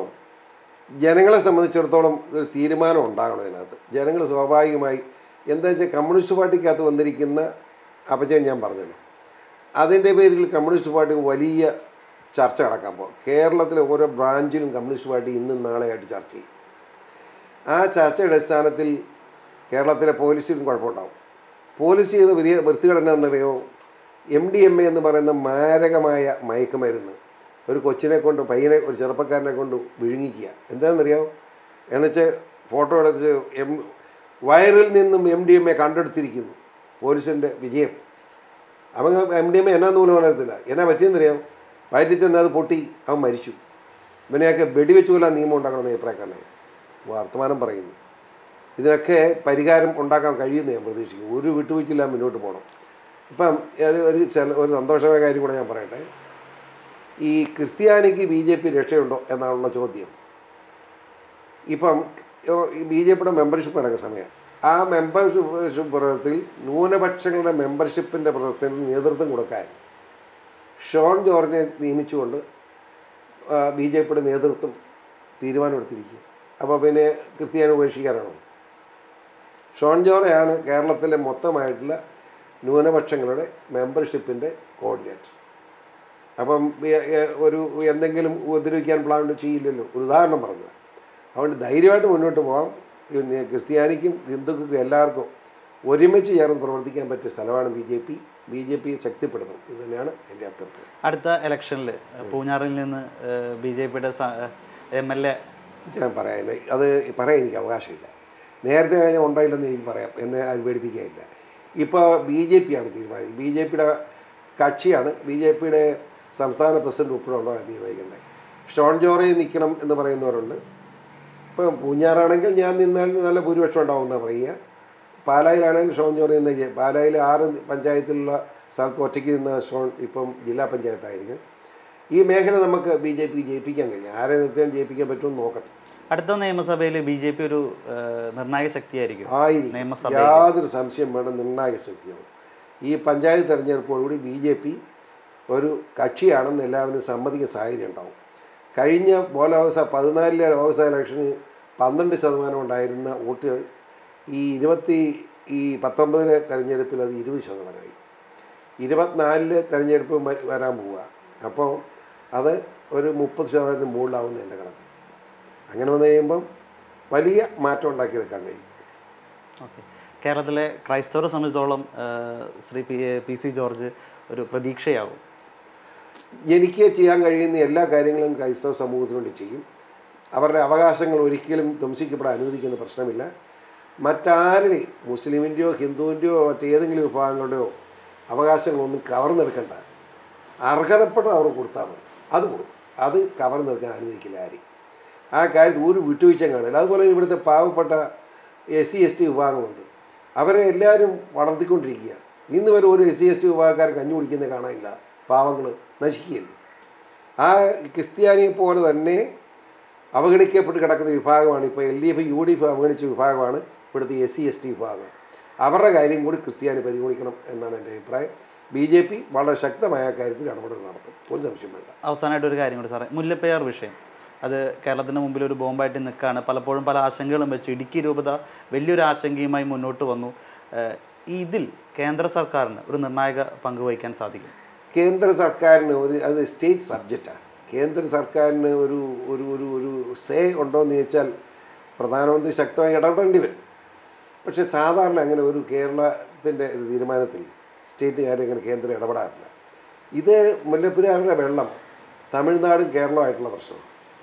ജനങ്ങളെ സംബന്ധിച്ചിടത്തോളം ഒരു തീരുമാനം ഉണ്ടാകണം ഇതിനകത്ത് ജനങ്ങൾ സ്വാഭാവികമായി എന്താ വെച്ചാൽ കമ്മ്യൂണിസ്റ്റ് പാർട്ടിക്കകത്ത് വന്നിരിക്കുന്ന അപജയം ഞാൻ പറഞ്ഞല്ലോ അതിൻ്റെ പേരിൽ കമ്മ്യൂണിസ്റ്റ് പാർട്ടി വലിയ ചർച്ച നടക്കാൻ പോകും കേരളത്തിലെ ഓരോ ബ്രാഞ്ചിലും കമ്മ്യൂണിസ്റ്റ് പാർട്ടി ഇന്നും നാളെയായിട്ട് ചർച്ച ചെയ്യും ആ ചർച്ചയുടെ അടിസ്ഥാനത്തിൽ കേരളത്തിലെ പോലീസിനും കുഴപ്പമുണ്ടാവും പോലീസ് ചെയ്ത വലിയ വൃത്തികൾ എന്നാണെന്നറിയോ എം ഡി എം എ എന്ന് പറയുന്ന മാരകമായ മയക്കുമരുന്ന് ഒരു കൊച്ചിനെ കൊണ്ട് പയ്യനെ ഒരു ചെറുപ്പക്കാരനെ കൊണ്ട് വിഴുങ്ങിക്കുക എന്താണെന്നറിയാമോ എന്നുവെച്ചാൽ ഫോട്ടോ എടുത്ത് എം വയറിൽ നിന്നും എം ഡി എം എ കണ്ടെടുത്തിരിക്കുന്നു പോലീസിൻ്റെ വിജയം അവൻ എം ഡി എം എ എന്നാന്ന് പോലും അറിയത്തില്ല എന്നാ പറ്റിയെന്നറിയാം വയറ്റിൽ ചെന്ന് അത് പൊട്ടി അവൻ മരിച്ചു ഇവനെയൊക്കെ വെടിവെച്ച് കൊല്ലാൻ നിയമം ഉണ്ടാക്കണമെന്ന് അഭിപ്രായക്കാരനായി വർത്തമാനം പറയുന്നു ഇതിനൊക്കെ പരിഹാരം ഉണ്ടാക്കാൻ കഴിയുമെന്ന് ഞാൻ പ്രതീക്ഷിക്കും ഒരു വിട്ടുവീഴ്ചയില്ല മുന്നോട്ട് പോകണം ഇപ്പം ഒരു ഒരു ചില ഒരു സന്തോഷമായ കാര്യം കൂടെ ഞാൻ പറയട്ടെ ഈ ക്രിസ്ത്യാനിക്ക് ബി ജെ പി രക്ഷയുണ്ടോ എന്നാണുള്ള ചോദ്യം ഇപ്പം ബി ജെ പിയുടെ മെമ്പർഷിപ്പ് നടക്കുന്ന സമയം ആ മെമ്പർഷിപ്പ് പ്രവർത്തനത്തിൽ ന്യൂനപക്ഷങ്ങളുടെ മെമ്പർഷിപ്പിൻ്റെ പ്രവർത്തനത്തിന് നേതൃത്വം കൊടുക്കാൻ ഷോൺ ജോർജിനെ നിയമിച്ചുകൊണ്ട് ബി ജെ പിയുടെ നേതൃത്വം തീരുമാനമെടുത്തിരിക്കുക അപ്പോൾ പിന്നെ ക്രിസ്ത്യാനി ഉപേക്ഷിക്കാനാണോ ഷോൺ ജോറയാണ് കേരളത്തിലെ മൊത്തമായിട്ടുള്ള ന്യൂനപക്ഷങ്ങളുടെ മെമ്പർഷിപ്പിൻ്റെ കോർഡിനേറ്റർ അപ്പം എ- എ- ഒരു എന്തെങ്കിലും ഉപദ്രവിക്കാൻ പ്ലാൻ ചെയ്യില്ലല്ലോ ഒരു ഉദാഹരണം പറഞ്ഞത് അതുകൊണ്ട് ധൈര്യമായിട്ട് മുന്നോട്ട് പോകാം പിന്നെ ക്രിസ്ത്യാനിക്കും ഹിന്ദുക്കൾക്കും എല്ലാവർക്കും ഒരുമിച്ച് ചേർന്ന് പ്രവർത്തിക്കാൻ പറ്റിയ സ്ഥലമാണ് B J P B J P ശക്തിപ്പെടുത്തണം ഇത് തന്നെയാണ് എൻ്റെ അഭ്യർത്ഥന അടുത്ത ഇലക്ഷനിൽ പൂഞ്ഞാറിൽ നിന്ന് ബി ജെ പിയുടെ എം എൽ എ ഞാൻ പറയാൻ അത് പറയാൻ എനിക്ക് അവകാശമില്ല നേരത്തെ ഞാൻ ഉണ്ടായില്ലെന്ന് എനിക്ക് പറയാം എന്നെ ആരും പേടിപ്പിക്കാനില്ല ഇപ്പോൾ ബി ജെ പി ആണ് തീരുമാനിക്കുന്നത് ബി ജെ പിയുടെ കക്ഷിയാണ് ബി ജെ പിയുടെ സംസ്ഥാന പ്രസിഡന്റ് ഉൾപ്പെടെയുള്ളവരാണ് തീരുമാനിക്കേണ്ടത് ഷോൺ ജോറി നിൽക്കണം എന്ന് പറയുന്നവരുണ്ട് ഇപ്പം പൂഞ്ഞാറാണെങ്കിൽ ഞാൻ നിന്നാൽ നല്ല ഭൂരിപക്ഷം ഉണ്ടാവുമെന്നാണ് പറയുക പാലായിലാണെങ്കിൽ ഷോൺ ജോറി നിന്ന് ജയി- പാലായിൽ ആറ് പഞ്ചായത്തിലുള്ള സ്ഥലത്ത് ഒറ്റയ്ക്ക് നിന്ന ഷോൺ ഇപ്പം ജില്ലാ പഞ്ചായത്തായിരിക്കും ഈ മേഖല നമുക്ക് ബി ജെ പി ജയിപ്പിക്കാൻ കഴിയും ആരെ നിർത്തിയാൽ ജയിപ്പിക്കാൻ പറ്റുമെന്ന് നോക്കട്ടെ അടുത്ത നിയമസഭയിൽ ബി ജെ പി ഒരു ഏഹ്, നിർണായക ശക്തിയായിരിക്കും ആയിരിക്കും നിയമസഭ യാതൊരു സംശയം വേണം നിർണായക ശക്തിയാവും ഈ പഞ്ചായത്ത് തെരഞ്ഞെടുപ്പോടുകൂടി ബി ജെ പി ഒരു കക്ഷിയാണെന്ന് എല്ലാവരും സമ്മതിക്കുന്ന സാഹചര്യം ഉണ്ടാവും കഴിഞ്ഞ ലോകസഭ പതിനാലിലെ ലോക്സഭ ഇലക്ഷന് പന്ത്രണ്ട് ശതമാനം ഉണ്ടായിരുന്ന വോട്ട് ഈ ഇരുപത്തി ഈ പത്തൊമ്പതിലെ തെരഞ്ഞെടുപ്പിൽ അത് ഇരുപത് ശതമാനമായി ഇരുപത്തിനാലിലെ തെരഞ്ഞെടുപ്പ് വ- വരാൻ പോവുക അപ്പോൾ അത് ഒരു മുപ്പത് ശതമാനത്തിന് മുകളിലാവുന്ന എൻ്റെ കണക്ക് അങ്ങനെ വന്നു കഴിയുമ്പം വലിയ മാറ്റം ഉണ്ടാക്കിയെടുക്കാൻ കഴിയും ഓക്കെ കേരളത്തിലെ ക്രൈസ്തവരെ സംബന്ധിച്ചിടത്തോളം ഏഹ്, Shri P P C George ഒരു പ്രതീക്ഷയാവും എനിക്ക് ചെയ്യാൻ കഴിയുന്ന എല്ലാ കാര്യങ്ങളും ക്രൈസ്തവ സമൂഹത്തിന് വേണ്ടി ചെയ്യും അവരുടെ അവകാശങ്ങൾ ഒരിക്കലും ധ്വംസിക്കപ്പെടാൻ അനുവദിക്കുന്ന പ്രശ്നമില്ല മറ്റാരുടെയും മുസ്ലിമിൻ്റെയോ ഹിന്ദുവിൻ്റെയോ മറ്റേതെങ്കിലും വിഭാഗങ്ങളുടെയോ അവകാശങ്ങളൊന്നും കവർന്നെടുക്കണ്ട അർഹതപ്പെട്ടത് അവർ കൊടുത്താൽ മതി അത് കൊടുക്കും അത് കവർന്നെടുക്കാൻ അനുവദിക്കില്ല ആരെയും ആ കാര്യത്തിൽ ഒരു വിട്ടുവീഴ്ചയും കാണില്ല അതുപോലെ ഇവിടുത്തെ പാവപ്പെട്ട എസ് സി എസ് ടി വിഭാഗങ്ങളുണ്ട് അവരെ എല്ലാവരും വളർത്തിക്കൊണ്ടിരിക്കുക ഇന്ന് വരെ ഒരു എസ് സി എസ് ടി വിഭാഗക്കാർ കഞ്ഞു കുടിക്കുന്നത് കാണാനില്ല പാവങ്ങൾ നശിക്കുകയല്ലേ ആ ക്രിസ്ത്യാനിയെ പോലെ തന്നെ അവഗണിക്കപ്പെട്ട് കിടക്കുന്ന വിഭാഗമാണ് ഇപ്പോൾ L D F U D F അവഗണിച്ച വിഭാഗമാണ് ഇവിടുത്തെ എസ് സി എസ് ടി വിഭാഗം അവരുടെ കാര്യം കൂടി ക്രിസ്ത്യാനി പരിഗണിക്കണം എന്നാണ് എൻ്റെ അഭിപ്രായം ബി ജെ പി വളരെ ശക്തമായ ആ കാര്യത്തിൽ ഇടപെടൽ നടത്തും ഒരു സംശയം വേണ്ട അവസാനമായിട്ട് ഒരു കാര്യം കൂടി സാറേ മുല്ലപ്പെയാർ വിഷയം അത് കേരളത്തിന് മുമ്പിൽ ഒരു ബോംബായിട്ട് നിൽക്കുകയാണ് പലപ്പോഴും പല ആശങ്കകളും വെച്ച് ഇടുക്കി രൂപത വലിയൊരു ആശങ്കയുമായി മുന്നോട്ട് വന്നു ഏഹ്, ഇതിൽ കേന്ദ്ര സർക്കാരിന് ഒരു നിർണായക പങ്ക് വഹിക്കാൻ സാധിക്കും കേന്ദ്ര സർക്കാരിന് ഒരു അത് സ്റ്റേറ്റ് സബ്ജക്റ്റാണ് കേന്ദ്ര സർക്കാരിന് ഒരു ഒരു ഒരു ഒരു സേ ഉണ്ടോ എന്ന് ചോദിച്ചാൽ പ്രധാനമന്ത്രി ശക്തമായി ഇടപെടേണ്ടി വരും പക്ഷേ സാധാരണ അങ്ങനെ ഒരു കേരളത്തിൻ്റെ തീരുമാനത്തിൽ സ്റ്റേറ്റുകാർ അങ്ങനെ കേന്ദ്രം ഇടപെടാറില്ല ഇത് മുല്ലപ്പെരിയാറിലെ വെള്ളം തമിഴ്നാടും കേരളമായിട്ടുള്ള പ്രശ്നം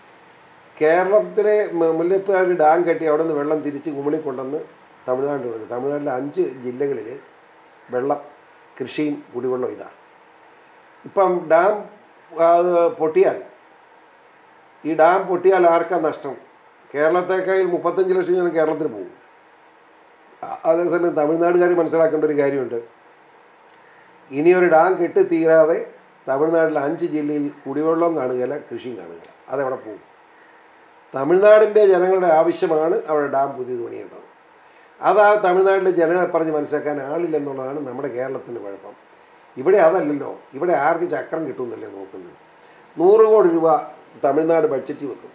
കേരളത്തിലെ മ- മുല്ലപ്പെരിയാർ ഡാം കെട്ടി അവിടെ നിന്ന് വെള്ളം തിരിച്ച് കുമളി കൊണ്ടുവന്ന് തമിഴ്നാട്ടിൽ കൊടുക്കും തമിഴ്നാട്ടിലെ അഞ്ച് ജില്ലകളിൽ വെള്ളം കൃഷിയും കുടിവെള്ളവും ഇതാണ് ഇപ്പം ഡാം അത് പൊട്ടിയാൽ ഈ ഡാം പൊട്ടിയാൽ ആർക്കാ നഷ്ടം കേരളത്തേക്കാൾ മുപ്പത്തഞ്ച് ലക്ഷം ജനം കേരളത്തിൽ പോകും അ- അതേസമയം തമിഴ്നാടുകാർ മനസ്സിലാക്കേണ്ട ഒരു കാര്യമുണ്ട് ഇനി ഒരു ഡാം കെട്ടി തീരാതെ തമിഴ്നാട്ടിലെ അഞ്ച് ജില്ലയിൽ കുടിവെള്ളം കാണുകയില്ല കൃഷിയും കാണുകയില്ല അതെവിടെ പോകും തമിഴ്നാടിൻ്റെ ജനങ്ങളുടെ ആവശ്യമാണ് അവിടെ ഡാം പുതിയത് പണിയേണ്ടത് അത് ആ തമിഴ്നാട്ടിലെ ജനങ്ങളെ പറഞ്ഞ് മനസ്സിലാക്കാൻ ആളില്ലെന്നുള്ളതാണ് നമ്മുടെ കേരളത്തിൻ്റെ കുഴപ്പം ഇവിടെ അതല്ലല്ലോ ഇവിടെ ആർക്ക് ചക്രം കിട്ടുമെന്നല്ലേ നോക്കുന്നത് നൂറ് കോടി രൂപ തമിഴ്നാട് ബഡ്ജറ്റ് വെക്കും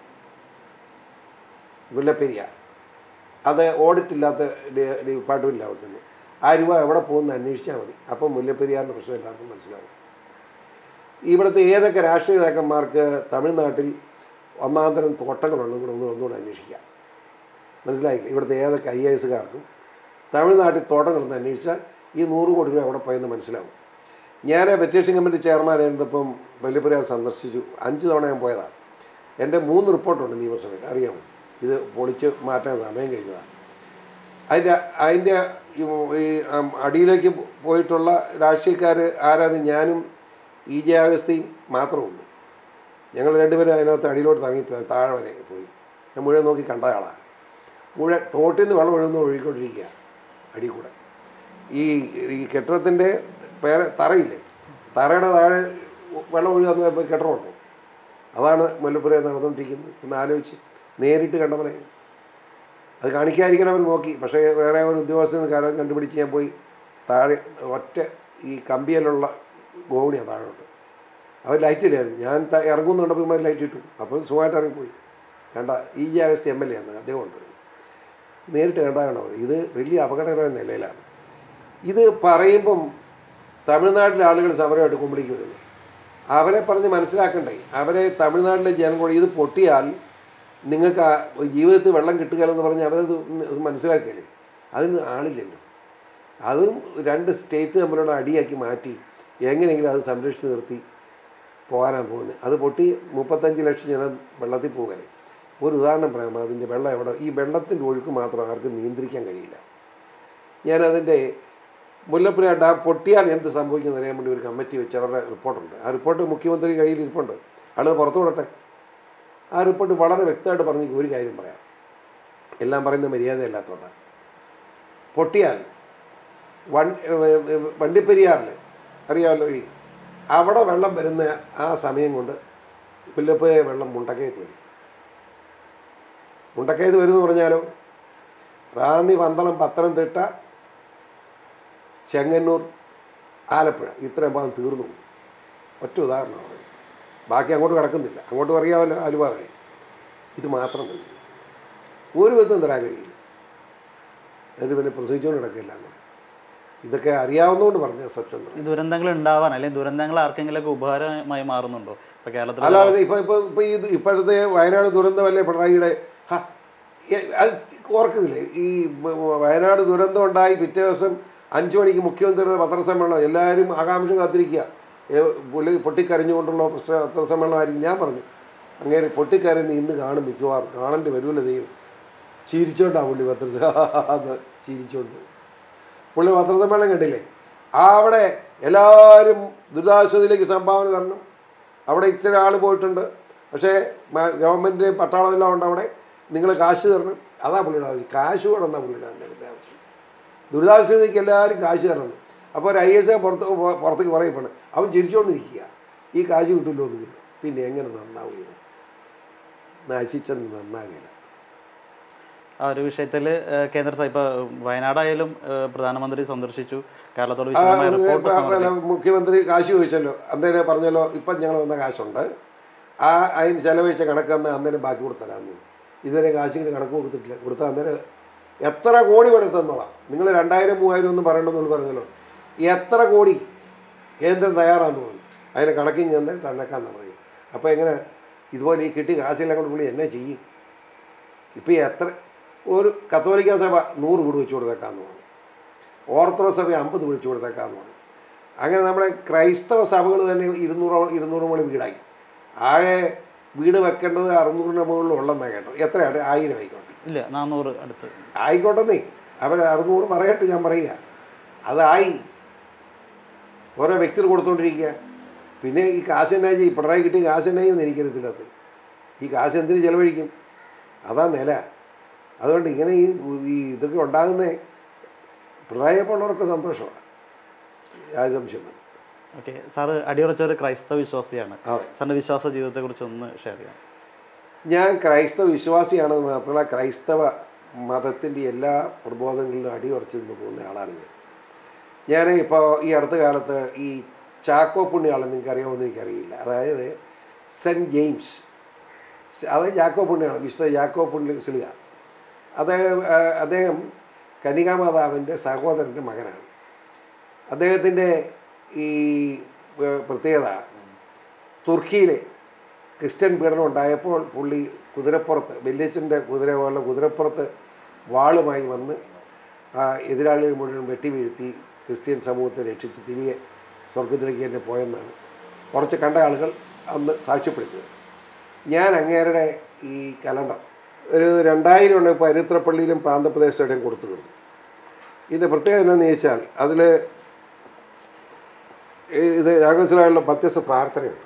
മുല്ലപ്പെരിയാർ അത് ഓഡിറ്റ് ഇല്ലാത്ത ഡി- ഡിപ്പാർട്ട്മെൻറ്റിലാണ് വെക്കുന്നത് ആ രൂപ എവിടെ പോകുമെന്ന് അന്വേഷിച്ചാൽ മതി അപ്പം മുല്ലപ്പെരിയാറിൻ്റെ പ്രശ്നം എല്ലാവർക്കും മനസ്സിലാവും ഇവിടുത്തെ ഏതൊക്കെ രാഷ്ട്രീയ നേതാക്കന്മാർക്ക് തമിഴ്നാട്ടിൽ ഒന്നാം തരം തോട്ടങ്ങളുണ്ടെങ്കിൽ കൂടെ ഒന്ന് ഒന്നുകൂടെ അന്വേഷിക്കാം മനസ്സിലായില്ല ഇവിടുത്തെ ഏതൊക്കെ ഐ എ എസുകാർക്കും തമിഴ്നാട്ടിൽ തോട്ടങ്ങളൊന്ന് അന്വേഷിച്ചാൽ ഈ നൂറ് കോടി രൂപ എവിടെ പോയെന്ന് മനസ്സിലാവും ഞാൻ പെറ്റീഷൻ കമ്മിറ്റി ചെയർമാനായിരുന്നപ്പം വല്യപുരാർ സന്ദർശിച്ചു അഞ്ച് തവണ ഞാൻ പോയതാണ് എൻ്റെ മൂന്ന് റിപ്പോർട്ടുണ്ട് നിയമസഭയിൽ അറിയാമോ ഇത് പൊളിച്ച് മാറ്റാൻ സമയം കഴിഞ്ഞതാണ് അതിൻ്റെ അതിൻ്റെ ഈ ഈ, ഉം, അടിയിലേക്ക് പോയിട്ടുള്ള രാഷ്ട്രീയക്കാർ ആരാന്ന് ഞാനും ഇ ജെ അഗസ്തിയും മാത്രമേ ഉള്ളൂ ഞങ്ങൾ രണ്ടുപേരും അതിനകത്ത് അടിയിലോട്ട് തങ്ങിപ്പോയി താഴെ വരെ പോയി ഞാൻ മുഴുവൻ നോക്കി കണ്ട ആളാണ് മുഴുവൻ തോട്ടിൽ നിന്ന് വെള്ളം ഒഴുകുന്ന ഒഴുകിക്കൊണ്ടിരിക്കുകയാണ് അടി കൂടെ ഈ ഈ കെട്ടിടത്തിൻ്റെ പേരെ തറയില്ലേ തറയുടെ താഴെ വെള്ളം ഒഴുകാന്ന് പറയുമ്പോൾ കെട്ടിടമുണ്ടോ അതാണ് മുല്ലപ്പുര നടന്നുകൊണ്ടിരിക്കുന്നത് ഒന്ന് ആലോചിച്ച് നേരിട്ട് കണ്ടവനെ അത് കാണിക്കാതിരിക്കാൻ അവർ നോക്കി പക്ഷേ വേറെ ഒരു ഉദ്യോഗസ്ഥന് കാലം കണ്ടുപിടിച്ച് ഞാൻ പോയി താഴെ ഒറ്റ ഈ കമ്പിയിലുള്ള ഗോവണിയാണ് താഴോട്ട് അവർ ലൈറ്റ് ഇല്ലായിരുന്നു ഞാൻ ത- ഇറങ്ങുന്നുണ്ടപ്പോൾ ഇവന്മാർ ലൈറ്റ് ഇട്ടു അപ്പോൾ സുഖമായിട്ട് ഇറങ്ങിപ്പോയി കണ്ട ഈ G Augusthy M L A ആണ് അദ്ദേഹം ഉണ്ട് നേരിട്ട് കണ്ടാൽ മതി ഇത് വലിയ അപകടകരമായ നിലയിലാണ് ഇത് പറയുമ്പം തമിഴ്നാട്ടിലെ ആളുകൾ സമരമായിട്ട് കുമ്പളിക്ക് വരുന്നു അവരെ പറഞ്ഞ് മനസ്സിലാക്കണ്ടേ അവരെ തമിഴ്നാട്ടിലെ ജനങ്ങൾ ഇത് പൊട്ടിയാൽ നിങ്ങൾക്ക് ആ ജീവിതത്തിൽ വെള്ളം കിട്ടുകയില്ലെന്ന് പറഞ്ഞ് അവരത് മനസ്സിലാക്കിയല്ലേ അതിന് ആളില്ലല്ലോ അതും രണ്ട് സ്റ്റേറ്റ് തമ്മിലുള്ള അടിയാക്കി മാറ്റി എങ്ങനെയെങ്കിലും അത് സംരക്ഷിച്ച് നിർത്തി പോകാനാണ് പോകുന്നത് അത് പൊട്ടി മുപ്പത്തഞ്ച് ലക്ഷം ജനം വെള്ളത്തിൽ പോകല് ഒരു ഉദാഹരണം പറയാം അതിൻ്റെ വെള്ളം എവിടെ ഈ വെള്ളത്തിൻ്റെ ഒഴുക്ക് മാത്രം ആർക്കും നിയന്ത്രിക്കാൻ കഴിയില്ല ഞാനതിൻ്റെ മുല്ലപ്പുഴ ഡാം പൊട്ടിയാൽ എന്ത് സംഭവിക്കുമെന്ന് അറിയാൻ വേണ്ടി ഒരു കമ്മിറ്റി വെച്ച് അവരുടെ റിപ്പോർട്ടുണ്ട് ആ റിപ്പോർട്ട് മുഖ്യമന്ത്രി കയ്യിൽ ഇരിപ്പുണ്ട് ആൾ പുറത്തു വിടട്ടെ ആ റിപ്പോർട്ട് വളരെ വ്യക്തമായിട്ട് പറഞ്ഞ് ഒരു കാര്യം പറയാം എല്ലാം പറയുന്ന മര്യാദയല്ലാത്തതുകൊണ്ടാണ് പൊട്ടിയാൽ വൺ വണ്ടിപ്പെരിയാറിൽ അറിയാമല്ലോ വഴി അവിടെ വെള്ളം വരുന്ന ആ സമയം കൊണ്ട് മുല്ലപ്പുഴ വെള്ളം മുണ്ടക്കയത്ത് വരും മുണ്ടക്കയത്ത് വരുമെന്ന് പറഞ്ഞാലോ റാന്നി പന്തളം പത്തനംതിട്ട ചെങ്ങന്നൂർ ആലപ്പുഴ ഇത്രയും ഭാഗം തീർന്നു പോകും ഒറ്റ ഉദാഹരണമാണ് പറയുന്നത് ബാക്കി അങ്ങോട്ട് കിടക്കുന്നില്ല അങ്ങോട്ട് പറയാമല്ലോ ആലുവ വഴി ഇത് മാത്രം മതി ഒരു വിധം തരാൻ കഴിയില്ല എന്നിട്ട് പിന്നെ പ്രസവിച്ചുകൊണ്ട് കിടക്കില്ല അങ്ങോട്ട് ഇതൊക്കെ അറിയാവുന്നതുകൊണ്ട് പറഞ്ഞ സത്യം ഈ ദുരന്തങ്ങൾ ഉണ്ടാവാൻ അല്ലെങ്കിൽ ദുരന്തങ്ങൾ ആർക്കെങ്കിലൊക്കെ ഉപകാരമായി മാറുന്നുണ്ടോ ഇപ്പൊ കേരളത്തിൽ അല്ല അവര് ഇപ്പൊ ഇപ്പൊ ഇപ്പൊ ഇത് ഇപ്പോഴത്തെ വയനാട് ദുരന്തമല്ലേ പിണറായിയുടെ ഹ, എ- അത് ഓർക്കുന്നില്ലേ ഈ മ- മ- വയനാട് ദുരന്തം ഉണ്ടായി പിറ്റേ ദിവസം അഞ്ചു മണിക്ക് മുഖ്യമന്ത്രിയുടെ പത്രസമ്മേളനം എല്ലാവരും ആകാംക്ഷ കാത്തിരിക്കുക ഏ, പുള്ളി പൊട്ടിക്കരഞ്ഞുകൊണ്ടുള്ള പ്രശ്ന പത്രസമ്മേളനമായിരിക്കും ഞാൻ പറഞ്ഞു അങ്ങനെ പൊട്ടിക്കരഞ്ഞ് ഇന്ന് കാണും മിക്കവാറും കാണേണ്ടി വരുമല്ലോ ദൈവം ചിരിച്ചോണ്ടാ പുള്ളി പത്രത്തിൽ എന്ന് ചിരിച്ചോണ്ട് പുള്ളി പത്രസമ്മേളനം കണ്ടില്ലേ ആ അവിടെ എല്ലാവരും ദുരിതാശ്വാസത്തിലേക്ക് സംഭാവന തരണം അവിടെ ഇച്ചിരി ആൾ പോയിട്ടുണ്ട് പക്ഷേ മ- ഗവൺമെൻറ് പട്ടാളമെല്ലാം ഉണ്ട് അവിടെ നിങ്ങൾ കാശ് തരണം അതാ പുള്ളിയുടെ ആവശ്യം കാശ് വേണം എന്നാ പുള്ളിയുടെ നേരത്തെ ആവശ്യം ദുരിതാശ്വാസത്തിലേക്ക് എല്ലാവരും കാശ് തരണം അപ്പോൾ ഒരു ഐ എസ് എ പുറത്ത് പോ- പുറത്തേക്ക് പറയപ്പെടും അവൻ ചിരിച്ചുകൊണ്ട് നിൽക്കുക ഈ കാശ് കിട്ടില്ലോ എന്ന് പിന്നെ എങ്ങനെ നന്നാവും ഇത് നശിച്ചെന്ന് നന്നാകില്ല ആ ഒരു വിഷയത്തിൽ കേന്ദ്ര സ- ഇപ്പൊ വയനാടായാലും ഏഹ്, പ്രധാനമന്ത്രി സന്ദർശിച്ചു കേരളത്തോട് ആ, വിശദമായ റിപ്പോർട്ട് ഇപ്പൊ സമർപ്പിച്ചു അല്ല, മുഖ്യമന്ത്രി കാശ് ചോദിച്ചല്ലോ അന്നേരം പറഞ്ഞല്ലോ ഇപ്പം ഞങ്ങൾ തന്ന കാശുണ്ട് ആ അതിന് ചെലവഴിച്ച കണക്ക് തന്ന് അന്നേരം ബാക്കി കൊടുത്തരാന്ന് ഇതുവരെ കാശിന് കണക്ക് കൊടുത്തിട്ടില്ല കൊടുത്താൽ അന്നേരം എത്ര കോടി വേണം തന്നോളാം നിങ്ങൾ രണ്ടായിരം മൂവായിരം ഒന്നും പറയണമെന്ന് പറഞ്ഞല്ലോ എത്ര കോടി കേന്ദ്രം തയ്യാറാന്ന് പറഞ്ഞു അതിന് കണക്കിന് ചെന്നാൽ തന്നേക്കാന്ന് പറയും അപ്പോൾ എങ്ങനെ ഇതുപോലെ ഈ കിട്ടി കാശെല്ലാം കൊണ്ട് പുള്ളി എന്നെ ചെയ്യും ഇപ്പോൾ എത്ര ഒരു കത്തോലിക്ക സഭ നൂറ് വീട് വെച്ച് കൊടുത്തേക്കാന്ന് പറഞ്ഞു ഓർത്തഡോക്സ് സഭ അമ്പത് വിളിച്ചു കൊടുത്തേക്കാന്ന് പറഞ്ഞു അങ്ങനെ നമ്മുടെ ക്രൈസ്തവ സഭകൾ തന്നെ ഇരുന്നൂറോളം ഇരുന്നൂറ് മുകളിൽ വീടായി ആകെ വീട് വെക്കേണ്ടത് അറുന്നൂറിന് മുകളിൽ ഉള്ളെന്നാണ് കേട്ടത് എത്രയാണ് ആയിരം ആയിക്കോട്ടെ ഇല്ല നാനൂറ് അടുത്ത് ആയിക്കോട്ടെന്നേ അവർ അറുന്നൂറ് പറയട്ടെ ഞാൻ പറയുക അതായി ഓരോ വ്യക്തികൾ കൊടുത്തുകൊണ്ടിരിക്കുക പിന്നെ ഈ കാശ് എന്നാ ചെയ്യും പിണറായി കിട്ടിയ കാശ് എന്നായി എന്ന് എനിക്കറിയത്തില്ലത് ഈ കാശ് എന്തിന് ചെലവഴിക്കും അതാ നില അതുകൊണ്ട് ഇങ്ങനെ ഈ ഈ ഇതൊക്കെ ഉണ്ടാകുന്ന പിണറായിയെപ്പോലുള്ളവർക്ക് സന്തോഷമാണ് യാതൊരു സംശയം വേണ്ട. ഓക്കെ സാറ് അടിയുറച്ച ഒരു ക്രൈസ്തവ വിശ്വാസിയാണ് അതെ സാറിന്റെ വിശ്വാസ ജീവിതത്തെക്കുറിച്ച് ഒന്ന് ഷെയർ ചെയ്യാം ഞാൻ ക്രൈസ്തവ വിശ്വാസിയാണെന്ന് മാത്രമല്ല ക്രൈസ്തവ മതത്തിൻ്റെ എല്ലാ പ്രബോധനങ്ങളിലും അടിയുറച്ച് നിന്ന് പോകുന്ന ആളാണ് ഞാൻ ഞാൻ ഇപ്പോൾ ഈ അടുത്ത കാലത്ത് ഈ ചാക്കോ പുണ്യാളൻ നിങ്ങൾക്ക് അറിയാമെന്ന് എനിക്കറിയില്ല അതായത് സെൻറ്റ് ജെയിംസ് സ് അതായത് ജാക്കോ പുണ്യാളൻ വിശുദ്ധ ജാക്കോ പുണ്യ സിലിക അദ്ദേഹം ആ, അദ്ദേഹം കന്യകാമാതാവിൻ്റെ സഹോദരൻ്റെ മകനാണ് അദ്ദേഹത്തിൻ്റെ ഈ ഏ, പ്രത്യേകത തുർക്കിയിലെ ക്രിസ്ത്യൻ പീഡനം ഉണ്ടായപ്പോൾ പുള്ളി കുതിരപ്പുറത്ത് വല്യച്ഛൻ്റെ കുതിര പോലെ കുതിരപ്പുറത്ത് വാളുമായി വന്ന് ആ എതിരാളികൾ മുഴുവൻ വെട്ടി വീഴ്ത്തി ക്രിസ്ത്യൻ സമൂഹത്തെ രക്ഷിച്ച് തിരികെ സ്വർഗത്തിലേക്ക് തന്നെ പോയെന്നാണ് കുറച്ച് കണ്ട ആളുകൾ അന്ന് സാക്ഷ്യപ്പെടുത്തിയത് ഞാൻ അങ്ങേരുടെ ഈ കലണ്ടർ ഒരു രണ്ടായിരം ഉണ്ട് ഇപ്പോൾ അരിത്രപ്പള്ളിയിലും പ്രാന്തപ്രദേശത്തോടെയും കൊടുത്തു തീർന്നു ഇതിൻ്റെ പ്രത്യേകത എന്താണെന്ന് ചോദിച്ചാൽ അതിൽ ഇത് യാഗോസ്ലായുള്ള മധ്യസ്ഥ പ്രാർത്ഥനയുണ്ട്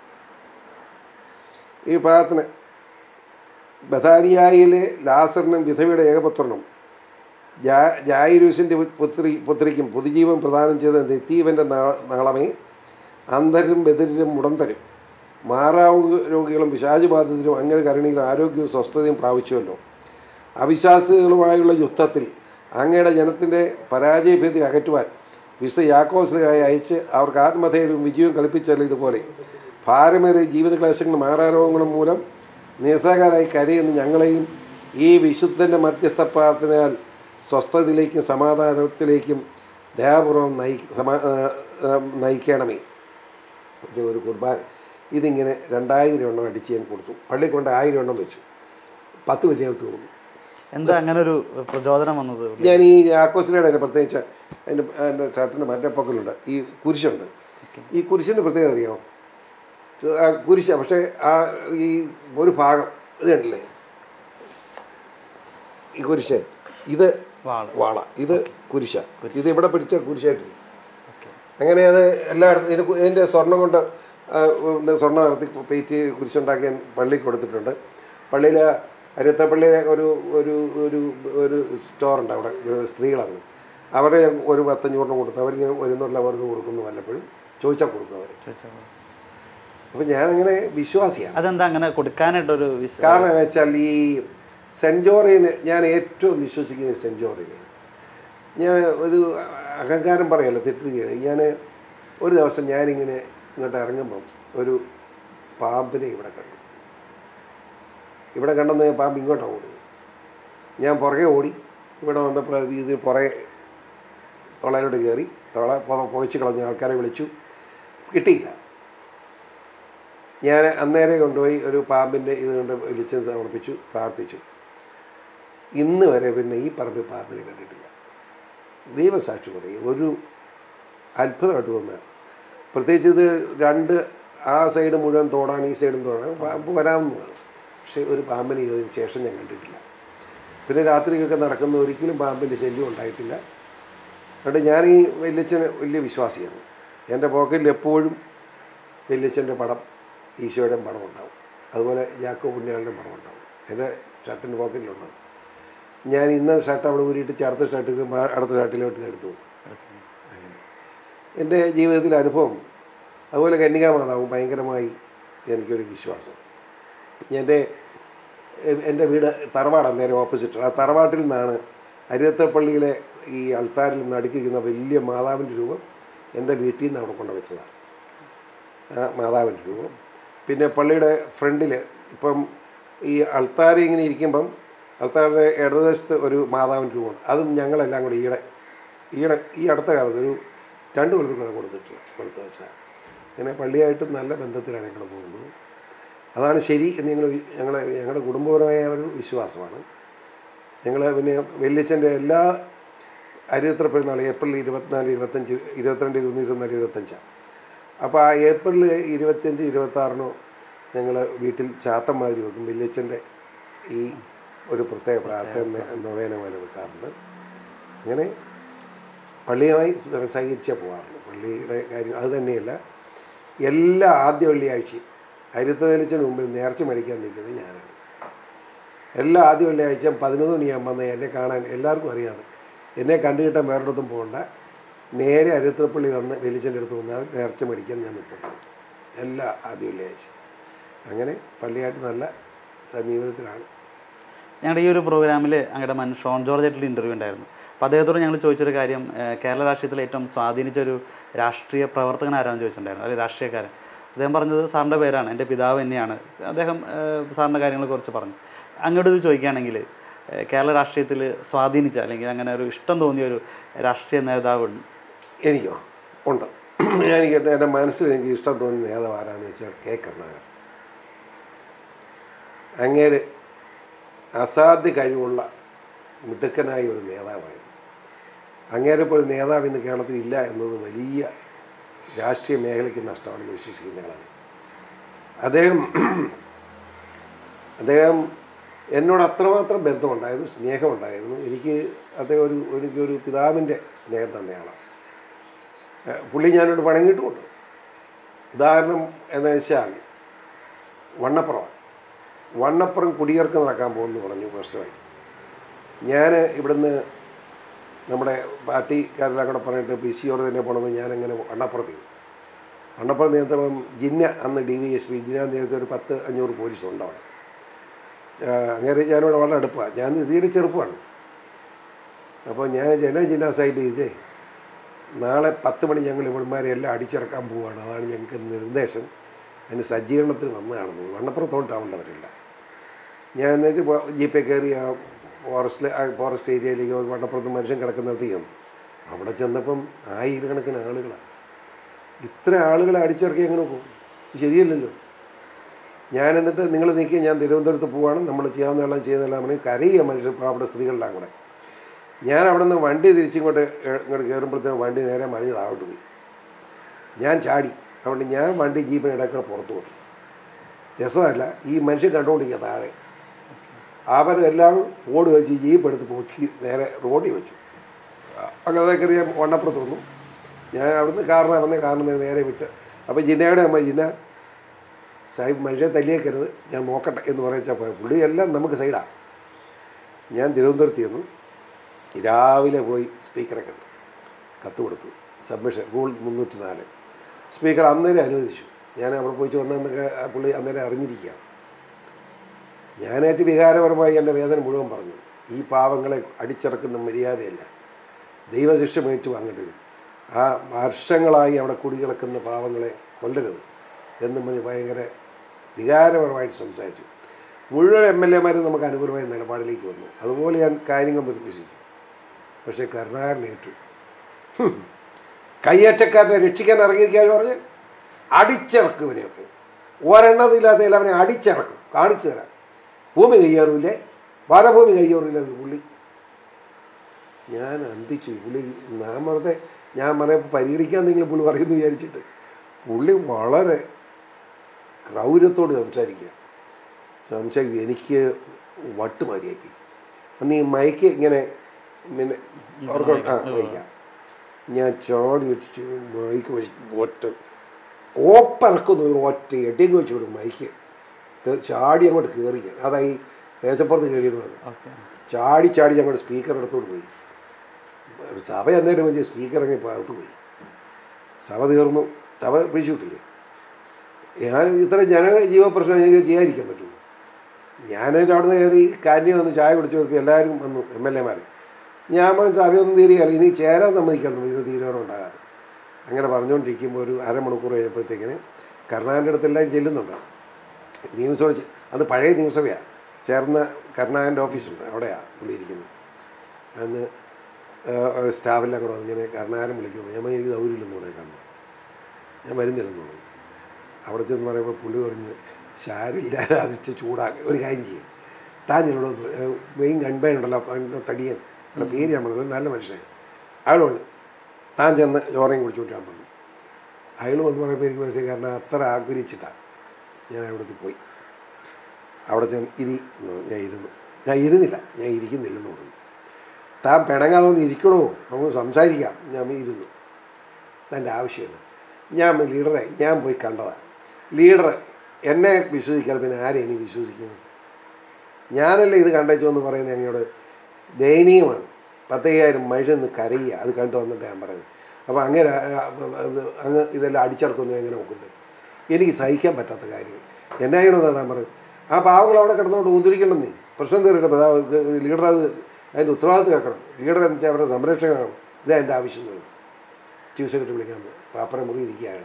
ഈ പ്രാർത്ഥന ബഥാനിയായിലെ ലാസറിനും വിധവയുടെ ഏകപുത്രനും ജാ ജായിരൂസിൻ്റെ പുത്രി പുത്രിക്കും പുതുജീവൻ പ്രദാനം ചെയ്ത നിത്തീവൻ്റെ നാളമേ അന്ധരും ബദിരും മുടന്തരും മാറാവ് രോഗികളും പിശാചുബാധിതരും അങ്ങനെ കരുണിയിലും ആരോഗ്യവും സ്വസ്ഥതയും പ്രാപിച്ചുവല്ലോ അവിശ്വാസികളുമായുള്ള യുദ്ധത്തിൽ അങ്ങയുടെ ജനത്തിൻ്റെ പരാജയഭീതി അകറ്റുവാൻ വിശുദ്ധ യാക്കോസ്ലിയായി അയച്ച് അവർക്ക് ആത്മധൈര്യവും വിജയവും കളിപ്പിച്ചല്ലോ ഇതുപോലെ ഭാരമേറിയ ജീവിത ക്ലേശങ്ങളും മാറാരോഗങ്ങളും മൂലം നിസ്സഹകാരായി കരയുന്ന ഞങ്ങളെയും ഈ വിശുദ്ധൻ്റെ മധ്യസ്ഥ പ്രാർത്ഥനയാൽ സ്വസ്ഥതയിലേക്കും സമാധാനത്തിലേക്കും ദയാപൂർവം നയി സമാ ആ, ആ, നയിക്കണമേ ഇത് ഒരു കുർബാന ഇതിങ്ങനെ രണ്ടായിരം എണ്ണം അടിച്ച് ഞാൻ കൊടുത്തു പള്ളി കൊണ്ട് ആയിരം എണ്ണം വെച്ചു പത്ത് മിനിറ്റ് തീർന്നു എന്താ അങ്ങനെ ഒരു പ്രചോദനം വന്നത് ഞാൻ ഈ ആക്കോസിലാണ് അതിന് പ്രത്യേകിച്ച് അതിൻ്റെ എൻ്റെ ഷർട്ടിൻ്റെ മറ്റേ പൊക്കലുണ്ട് ഈ കുരിശുണ്ട് ഈ കുരിശിൻ്റെ പ്രത്യേകത അറിയാമോ ആ കുരിശ പക്ഷേ ആ ഈ ഒരു ഭാഗം ഇത് കണ്ടില്ലേ ഈ കുരിശ് ഇത് വാള് വാള ഇത് കുരിശ ഇത് ഇവിടെ പിടിച്ച കുരിശായിട്ടില്ല ഓക്കെ അങ്ങനെ അത് എല്ലായിടത്തും ഇതിന് കു- ഇതിൻ്റെ സ്വർണം കൊണ്ട് ആ, ഉം, സ്വർണ്ണം നടത്തി പെയിറ്റ് കുരിശുണ്ടാക്കി ഞാൻ പള്ളിയിൽ കൊടുത്തിട്ടുണ്ട് പള്ളിയിൽ അരുത്തപ്പള്ളിയിലെ ഒരു ഒരു ഒരു ഒരു സ്റ്റോറുണ്ട് അവിടെ ഇവിടെ സ്ത്രീകളാണ് അവരെ ഞാൻ ഒരു പത്തഞ്ഞൂറിന് കൊടുത്തു അവർ ഞാൻ ഒരുന്നുള്ള വെറുതെ കൊടുക്കുന്നു വല്ലപ്പോഴും ചോദിച്ചാൽ കൊടുക്കും അവർ ചോദിച്ചോളൂ. അപ്പോൾ ഞാനങ്ങനെ വിശ്വാസിയാണ് അതെന്താ അങ്ങനെ കൊടുക്കാനായിട്ടൊരു വിശ്വാസം കാരണം എന്ന് വെച്ചാൽ ഈ സെൻറ്റ് ജോറിന് ഞാൻ ഏറ്റവും വിശ്വസിക്കുന്നത് സെൻറ്റ് ജോറിനെ ഞാൻ ഒരു അഹങ്കാരം പറയല്ല തെറ്റുകയാണ് ഞാൻ ഒരു ദിവസം ഞാനിങ്ങനെ ഇങ്ങോട്ട് ഇറങ്ങുമ്പം ഒരു പാമ്പിനെ ഇവിടെ കണ്ടു ഇവിടെ കണ്ടെന്ന് പാമ്പ് ഇങ്ങോട്ടാണ് ഓടുന്നത് ഞാൻ പുറകെ ഓടി ഇവിടെ വന്നപ്പോൾ അത് ഇത് പുറകെ തൊളയിലോട്ട് കയറി തൊള പൊ- പുകച്ച് കളഞ്ഞ ആൾക്കാരെ വിളിച്ചു കിട്ടിയില്ല ഞാൻ അന്നേരെ കൊണ്ടുപോയി ഒരു പാമ്പിൻ്റെ ഇത് കൊണ്ട് വിളിച്ച് സമർപ്പിച്ചു പ്രാർത്ഥിച്ചു ഇന്ന് വരെ പിന്നെ ഈ പറമ്പിൽ പാമ്പിനെ കണ്ടിട്ടില്ല ദൈവസാക്ഷി പറയും ഒരു അത്ഭുതമായിട്ട് തോന്നുക പ്രത്യേകിച്ച് ഇത് രണ്ട് ആ സൈഡ് മുഴുവൻ തോടാണ് ഈ സൈഡും തോടാണ് പാമ്പ് വരാവുന്നതാണ് പക്ഷേ ഒരു പാമ്പിനെ ഇതിന് ശേഷം ഞാൻ കണ്ടിട്ടില്ല പിന്നെ രാത്രിയൊക്കെ നടക്കുന്ന ഒരിക്കലും പാമ്പിൻ്റെ ശല്യം ഉണ്ടായിട്ടില്ല അതുകൊണ്ട് ഞാൻ ഈ വല്യച്ഛന് വലിയ വിശ്വാസിയാണ് എൻ്റെ പോക്കറ്റിൽ എപ്പോഴും വല്യച്ഛൻ്റെ പടം ഈശോയുടെ പടം ഉണ്ടാവും അതുപോലെ ജാക്കോ പുണ്യാളുടെ പടം ഉണ്ടാവും എൻ്റെ ഷർട്ടിൻ്റെ പോക്കറ്റിലുള്ളത് ഞാൻ ഇന്ന ഷർട്ട് അവിടെ ഊരിയിട്ട് അടുത്ത ഷർട്ടിൽ അടുത്ത ഷർട്ടിലോട്ട് എടുത്തു പോകും അങ്ങനെ എൻ്റെ ജീവിതത്തിലെ അനുഭവം അതുപോലെ കന്യകാ മാതാവും ഭയങ്കരമായി എനിക്കൊരു വിശ്വാസം എൻ്റെ എൻ്റെ വീട് തറവാടാണ് നേരെ ഓപ്പോസിറ്റ് ആ തറവാട്ടിൽ നിന്നാണ് അരിയത്തപ്പള്ളിയിലെ ഈ അൾത്താരിൽ നിന്ന് അടുക്കിയിരിക്കുന്ന വലിയ മാതാവിൻ്റെ രൂപം എൻ്റെ വീട്ടിൽ നിന്ന് അവിടെ കൊണ്ടുവച്ചതാണ് ആ മാതാവിൻ്റെ രൂപം പിന്നെ പള്ളിയുടെ ഫ്രണ്ടിൽ ഇപ്പം ഈ അൾത്താരി ഇങ്ങനെ ഇരിക്കുമ്പം അൾത്താറിൻ്റെ ഇടതുവശത്ത് ഒരു മാതാവിൻ്റെ രൂപമുണ്ട് അതും ഞങ്ങളെല്ലാം കൂടി ഈയിടെ ഈയിടെ ഈ അടുത്ത കാലത്ത് ഒരു രണ്ട് കൊല്ലത്തിൽ കൂടെ കൊടുത്തിട്ടില്ല കൊടുത്തു വെച്ചാൽ അങ്ങനെ പള്ളിയായിട്ട് നല്ല ബന്ധത്തിലാണ് ഞങ്ങൾ പോകുന്നത് അതാണ് ശരി എന്ന് ഞങ്ങൾ ഞങ്ങളെ ഞങ്ങളുടെ കുടുംബപരമായ ഒരു വിശ്വാസമാണ് ഞങ്ങൾ പിന്നെ വല്യച്ഛൻ്റെ എല്ലാ അരിയത്ര പെരുന്നാൾ ഏപ്രിൽ ഇരുപത്തിനാല് ഇരുപത്തഞ്ച് ഇരുപത്തിരണ്ട് ഇരുപത്തി ഇരുപത്തിനാല് ഇരുപത്തഞ്ചാണ് അപ്പോൾ ആ ഏപ്രിൽ ഇരുപത്തിയഞ്ച് ഇരുപത്താറിനോ ഞങ്ങൾ വീട്ടിൽ ചാത്തം മാതിരി വെക്കും വല്യച്ഛൻ്റെ ഈ ഒരു പ്രത്യേക പ്രാർത്ഥന നൊവേന പോലെ വെക്കാറുണ്ട് അങ്ങനെ പള്ളിയുമായി സഹകരിച്ചേ പോകാറുള്ളൂ പള്ളിയുടെ കാര്യം അത് തന്നെയല്ല എല്ലാ ആദ്യ വെള്ളിയാഴ്ചയും അരുത്ത വലിച്ചതിന് മുമ്പിൽ നേർച്ച മേടിക്കാൻ നിൽക്കുന്നത് ഞാനാണ് എല്ലാ ആദ്യ വെള്ളിയാഴ്ചയും പതിനൊന്ന് മണിയാകുമ്പോൾ വന്ന് എന്നെ കാണാൻ എല്ലാവർക്കും അറിയാതെ എന്നെ കണ്ടുകിട്ടാൻ വേറൊരിടത്തും പോകണ്ട നേരെ അരുത്തപ്പള്ളി വന്ന് വെളിച്ചൻ്റെ അടുത്ത് വന്ന് നേർച്ച മേടിക്കാൻ ഞാൻ നിൽപ്പുണ്ടാവും എല്ലാ ആദ്യ വെള്ളിയാഴ്ച അങ്ങനെ പള്ളിയായിട്ട് നല്ല സമീപനത്തിലാണ് ഞങ്ങളുടെ ഈ ഒരു പ്രോഗ്രാമിൽ അങ്ങയുടെ മൻ ഷോൺ ജോർജ് ആയിട്ടുള്ള ഇൻ്റർവ്യൂ ഉണ്ടായിരുന്നു അപ്പോൾ അദ്ദേഹത്തോട് ഞങ്ങൾ ചോദിച്ചൊരു കാര്യം ഏഹ്, കേരള രാഷ്ട്രീയത്തിൽ ഏറ്റവും സ്വാധീനിച്ച ഒരു രാഷ്ട്രീയ പ്രവർത്തകൻ ആരാന്ന് ചോദിച്ചിട്ടുണ്ടായിരുന്നു അല്ലെങ്കിൽ രാഷ്ട്രീയക്കാരൻ അദ്ദേഹം പറഞ്ഞത് സാറിൻ്റെ പേരാണ് എൻ്റെ പിതാവ് തന്നെയാണ് അദ്ദേഹം ഏഹ്, സാറിൻ്റെ കാര്യങ്ങളെക്കുറിച്ച് പറഞ്ഞു അങ്ങോട്ട് ഇത് ചോദിക്കുകയാണെങ്കിൽ ഏഹ്, കേരള രാഷ്ട്രീയത്തിൽ സ്വാധീനിച്ച അല്ലെങ്കിൽ അങ്ങനെ ഒരു ഇഷ്ടം തോന്നിയ ഒരു രാഷ്ട്രീയ നേതാവ് ഉണ്ട് എനിക്കോ ഉണ്ട് എനിക്ക് എൻ്റെ മനസ്സിൽ എനിക്ക് ഇഷ്ടം തോന്നുന്ന നേതാവ് ആരാന്ന് വെച്ചാൽ കെ കരുണാകരൻ അങ്ങേര് അസാധ്യ കഴിവുള്ള മിടുക്കനായ ഒരു നേതാവായിരുന്നു അങ്ങേരെ ഇപ്പോൾ നേതാവ് ഇന്ന് കേരളത്തിൽ ഇല്ല എന്നത് വലിയ രാഷ്ട്രീയ മേഖലയ്ക്ക് നഷ്ടമാണെന്ന് വിശ്വസിക്കുന്ന ഞങ്ങളാണ് അദ്ദേഹം അദ്ദേഹം എന്നോട് അത്രമാത്രം ബന്ധമുണ്ടായിരുന്നു സ്നേഹമുണ്ടായിരുന്നു എനിക്ക് അദ്ദേഹം ഒരു എനിക്കൊരു പിതാവിൻ്റെ സ്നേഹം തന്നെയാണ് ഏഹ് പുള്ളി ഞാനോട് വണങ്ങിയിട്ടുമുണ്ട് ഉദാഹരണം എന്ന് വെച്ചാൽ വണ്ണപ്പുറമാണ് വണ്ണപ്പുറം കുടിയേർക്ക് നടക്കാൻ പോകുമെന്ന് പറഞ്ഞു വർഷമായി ഞാൻ ഇവിടുന്ന് നമ്മുടെ പാർട്ടിക്കാരെല്ലാം കൂടെ പറഞ്ഞിട്ട് പി സി ഓർ തന്നെ പോകണമെന്ന് ഞാനങ്ങനെ വണ്ണപ്പുറത്ത് ചെയ്തു വണ്ണപ്പുറം നേരത്തെ ഇപ്പം ജിന്ന അന്ന് ഡി വൈ എസ് പി ജിന്ന നേരത്തെ ഒരു പത്ത് അഞ്ഞൂറ് പോലീസുണ്ട് അവിടെ ആഹ് അങ്ങനെ ഞാനിവിടെ വളരെ അടുപ്പമാണ് ഞാൻ തീരെ ചെറുപ്പമാണ് അപ്പോൾ ഞാൻ ജന ജിന്ന സാഹിബ് ഇതേ നാളെ പത്ത് മണി ഞങ്ങൾ ഇവന്മാരെ എല്ലാം അടിച്ചിറക്കാൻ പോവുകയാണ് അതാണ് ഞങ്ങൾക്ക് നിർദ്ദേശം അതിന് സജ്ജീകരണത്തിന് വന്നതാണെന്ന് വണ്ണപ്പുറത്തോട്ടാവേണ്ടവരില്ല ഞാൻ എന്നിട്ട് ജീപ്പേ കയറി ആ ഫോറസ്റ്റിലെ ആ ഫോറസ്റ്റ് ഏരിയയിലേക്ക് വണ്ണപ്പുറത്ത് മനുഷ്യൻ കിടക്കുന്നിടത്ത് ചെന്നു അവിടെ ചെന്നപ്പം ആയിരക്കണക്കിന് ആളുകളാണ് ഇത്ര ആളുകളെ അടിച്ചിറക്കി എങ്ങനെ പോകും ശരിയല്ലല്ലോ ഞാൻ എന്നിട്ട് നിങ്ങൾ നിൽക്കുക ഞാൻ തിരുവനന്തപുരത്ത് പോവാണ് നമ്മൾ ചെയ്യാവുന്നതെല്ലാം ചെയ്യുന്നതെല്ലാം പറഞ്ഞ് കരയുക മനുഷ്യർ അവിടെ സ്ത്രീകളെല്ലാം കൂടെ ഞാൻ അവിടെ നിന്ന് വണ്ടി തിരിച്ചിങ്ങോട്ട് എ- ഇങ്ങോട്ട് കയറുമ്പോഴത്തേക്കും വണ്ടി നേരെ മറിഞ്ഞ് താഴോട്ട് പോയി ഞാൻ ചാടി അതുകൊണ്ട് ഞാൻ വണ്ടി ജീപ്പിന് ഇടയ്ക്കൂടെ പുറത്തു പോയി രസമല്ല ഈ മനുഷ്യൻ കണ്ടുകൊണ്ടിരിക്കുക താഴെ അവരെല്ലാം ഓട് വെച്ച് ഈ ജീപ്പ് എടുത്ത് പൊക്കി നേരെ റോഡിൽ വെച്ചു അങ്ങനെ കയറി ഞാൻ വണ്ണപ്പുറത്ത് വന്നു ഞാൻ അവിടുന്ന് കാറിനാ വന്ന് കാറിന് നേരെ വിട്ട് അപ്പോൾ ജിന്നയുടെ അമ്മ ജിന്ന സാഹിബ് മനുഷ്യനെ തല്ലിയേക്കരുത് ഞാൻ നോക്കട്ടെ എന്ന് പറയിച്ചാൽ പോയ പുള്ളി എല്ലാം നമുക്ക് സൈഡാണ് ഞാൻ തിരുവനന്തപുരത്ത് ചെന്നു രാവിലെ പോയി സ്പീക്കറെ കണ്ടു കത്ത് കൊടുത്തു സബ്മിഷൻ റൂൾ മുന്നൂറ്റി നാല് സ്പീക്കർ അന്നേരം അനുവദിച്ചു ഞാൻ അവിടെ പോയി വന്നതൊക്കെ ആ പുള്ളി അന്നേരം അറിഞ്ഞിരിക്കുക ഞാനേറ്റ് വികാരപരമായി എൻ്റെ വേദന മുഴുവൻ പറഞ്ഞു ഈ പാവങ്ങളെ അടിച്ചിറക്കുന്ന മര്യാദയല്ല ദൈവശിക്ഷ മേറ്റു വാങ്ങേണ്ടി വരും ആ വർഷങ്ങളായി അവിടെ കുടികിടക്കുന്ന പാവങ്ങളെ കൊല്ലരുത് എന്നും പറഞ്ഞ് ഭയങ്കര വികാരപരമായിട്ട് സംസാരിച്ചു മുഴുവൻ എം എൽ എമാരും നമുക്ക് അനുകൂലമായ നിലപാടിലേക്ക് വന്നു അതുപോലെ ഞാൻ കാര്യങ്ങൾ പ്രതീക്ഷിച്ചു പക്ഷേ കരുണാകരനേറ്റു ഹും. കയ്യേറ്റക്കാരനെ രക്ഷിക്കാൻ ഇറങ്ങിയിരിക്കാന്ന് പറഞ്ഞ് അടിച്ചിറക്കും ഇവനെയൊക്കെ ഒരെണ്ണതില്ലാത്ത അവനെ അടിച്ചിറക്കും കാണിച്ചു തരാം ഭൂമി കയ്യേറില്ലേ വനഭൂമി കയ്യേറില്ല പുള്ളി ഞാൻ അന്തിച്ചു പുള്ളി ഞാൻ വെറുതെ ഞാൻ പറഞ്ഞപ്പോൾ പരിഗണിക്കാന്നെങ്കിലും പുള്ളി പറയുന്നു വിചാരിച്ചിട്ട് പുള്ളി വളരെ ക്രൗര്യത്തോട് സംസാരിക്കുക സംസാരിക്കും എനിക്ക് വട്ടുമാതിരിയായി അന്ന് ഈ മയക്ക് ഇങ്ങനെ പിന്നെ അവർക്ക് ആ വയ്ക്കാം ഞാൻ ചാടി വെച്ചിട്ട് മൈക്ക് വെച്ചിട്ട് ഒറ്റ കോപ്പിറക്കുന്നു ഒരു ഒറ്റ എടിയും വെച്ച് വിടും മൈക്ക് ഇത് ചാടി അങ്ങോട്ട് കയറി ഞാൻ അതായി മേശപ്പുറത്ത് കയറിയെന്ന് പറഞ്ഞു ഓക്കെ ചാടി ചാടി ഞങ്ങളുടെ സ്പീക്കർ എടുത്തോട്ട് പോയി ഒരു സഭ അന്നേരം വെച്ച് സ്പീക്കർ അങ്ങ് ഇപ്പോൾ അകത്ത് പോയി സഭ തീർന്നു സഭ പിടിച്ചുവിട്ടില്ലേ ഞാൻ ഇത്ര ജന ജീവ പ്രശ്നം എനിക്ക് ചെയ്യാതിരിക്കാൻ പറ്റുമോ ഞാനതിൻ്റെ അവിടെ നിന്ന് കയറി കാന്യം വന്ന് ചായ കുടിച്ച് വന്നപ്പോൾ എല്ലാവരും വന്നു എം എൽ എമാർ ഞാൻ പറഞ്ഞ സഭയൊന്നും തീരുകയല്ല ഇനി ചേരാൻ സമ്മതിക്കണം ഇതിന് തീരുമാനം ഉണ്ടാകാതെ അങ്ങനെ പറഞ്ഞുകൊണ്ടിരിക്കുമ്പോൾ ഒരു അരമണിക്കൂർ കഴിഞ്ഞപ്പോഴത്തേക്കിന് കരുണാകരൻ്റെ അടുത്തെല്ലാം ചെല്ലുന്നുണ്ട് നിയമസഭ ചെ- അത് പഴയ നിയമസഭയാണ് ചേർന്ന കരുണാകരൻ്റെ ഓഫീസുണ്ട് അവിടെയാണ് പുള്ളി ഇരിക്കുന്നത് അന്ന് ഒരു സ്റ്റാഫെല്ലാം കൂടെ വന്ന് ഇങ്ങനെ കരുണാകരൻ വിളിക്കുന്നു ഞാൻ പറഞ്ഞു, എനിക്ക് സൗകര്യമില്ലെന്ന് പറയാൻ ഞാൻ വരുന്നില്ലെന്ന് പറഞ്ഞു അവിടെ ചെന്ന് പറയുമ്പോൾ പുള്ളി പറഞ്ഞ് ഷാരില്ലാതെ അതിച്ച് ചൂടാക്കി ഒരു കാര്യം ചെയ്യും താൻ ചെല്ലടോ മെയിൻ ഗൺബൈൻ ഉണ്ടല്ലോ അവൻ്റെ തടിയൻ അവിടെ പേര് ഞാൻ പറഞ്ഞത് നല്ല മനുഷ്യൻ അയാൾ പറഞ്ഞു താൻ ചെന്ന് ചോറയും കുടിച്ചുകൊണ്ട് ഞാൻ പറഞ്ഞു അയാൾ വന്ന് പറയുമ്പോൾ എനിക്ക് മനസ്സിലായി കാരണം അത്ര ആഗ്രഹിച്ചിട്ടാണ് ഞാൻ അവിടുത്തെ പോയി അവിടെ ചെന്ന് ഇരി എന്ന് പറഞ്ഞു. ഞാൻ ഇരുന്നു ഞാൻ ഇരുന്നില്ല ഞാൻ ഇരിക്കുന്നില്ലെന്ന് പറഞ്ഞു താൻ പിണങ്ങാതെ ഒന്ന് ഇരിക്കണോ നമുക്ക് സംസാരിക്കാം ഞാൻ ഇരുന്നു എൻ്റെ ആവശ്യമാണ് ഞാൻ ലീഡറെ ഞാൻ പോയി കണ്ടതാണ് ലീഡർ എന്നെ വിശ്വസിക്കാൻ പിന്നെ ആരെയും ഇനി വിശ്വസിക്കുന്നത് ഞാനല്ലേ ഇത് കണ്ടേച്ചു എന്ന് പറയുന്നത് ഞങ്ങളോട് ദയനീയമാണ് പത്തയ്യായിരം മനുഷ്യൻ നിന്ന് കരയുക അത് കണ്ടു വന്നിട്ട് ഞാൻ പറയുന്നത് അപ്പോൾ അങ്ങനെ ആ, അങ്ങ് ഇതെല്ലാം അടിച്ചിറക്കുന്നു എങ്ങനെ നോക്കുന്നത് എനിക്ക് സഹിക്കാൻ പറ്റാത്ത കാര്യം എന്നായിരുന്നു ഞാൻ പറഞ്ഞത് ആ പാവങ്ങൾ അവിടെ കിടന്നുകൊണ്ട് ഉദ്ധരിക്കണം നീ പ്രശ്നം തീർക്കട്ടെ ലീഡർ അത് അതിൻ്റെ ഉത്തരവാദിത്വം കേൾക്കണം ലീഡർ എന്ന് വെച്ചാൽ അവരുടെ സംരക്ഷകനാണ് ഇതാ എൻ്റെ ആവശ്യം എന്ന് പറഞ്ഞു. ചീഫ് സെക്രട്ടറി വിളിക്കാൻ പാപ്പറ മുറി ഇരിക്കുകയാണ്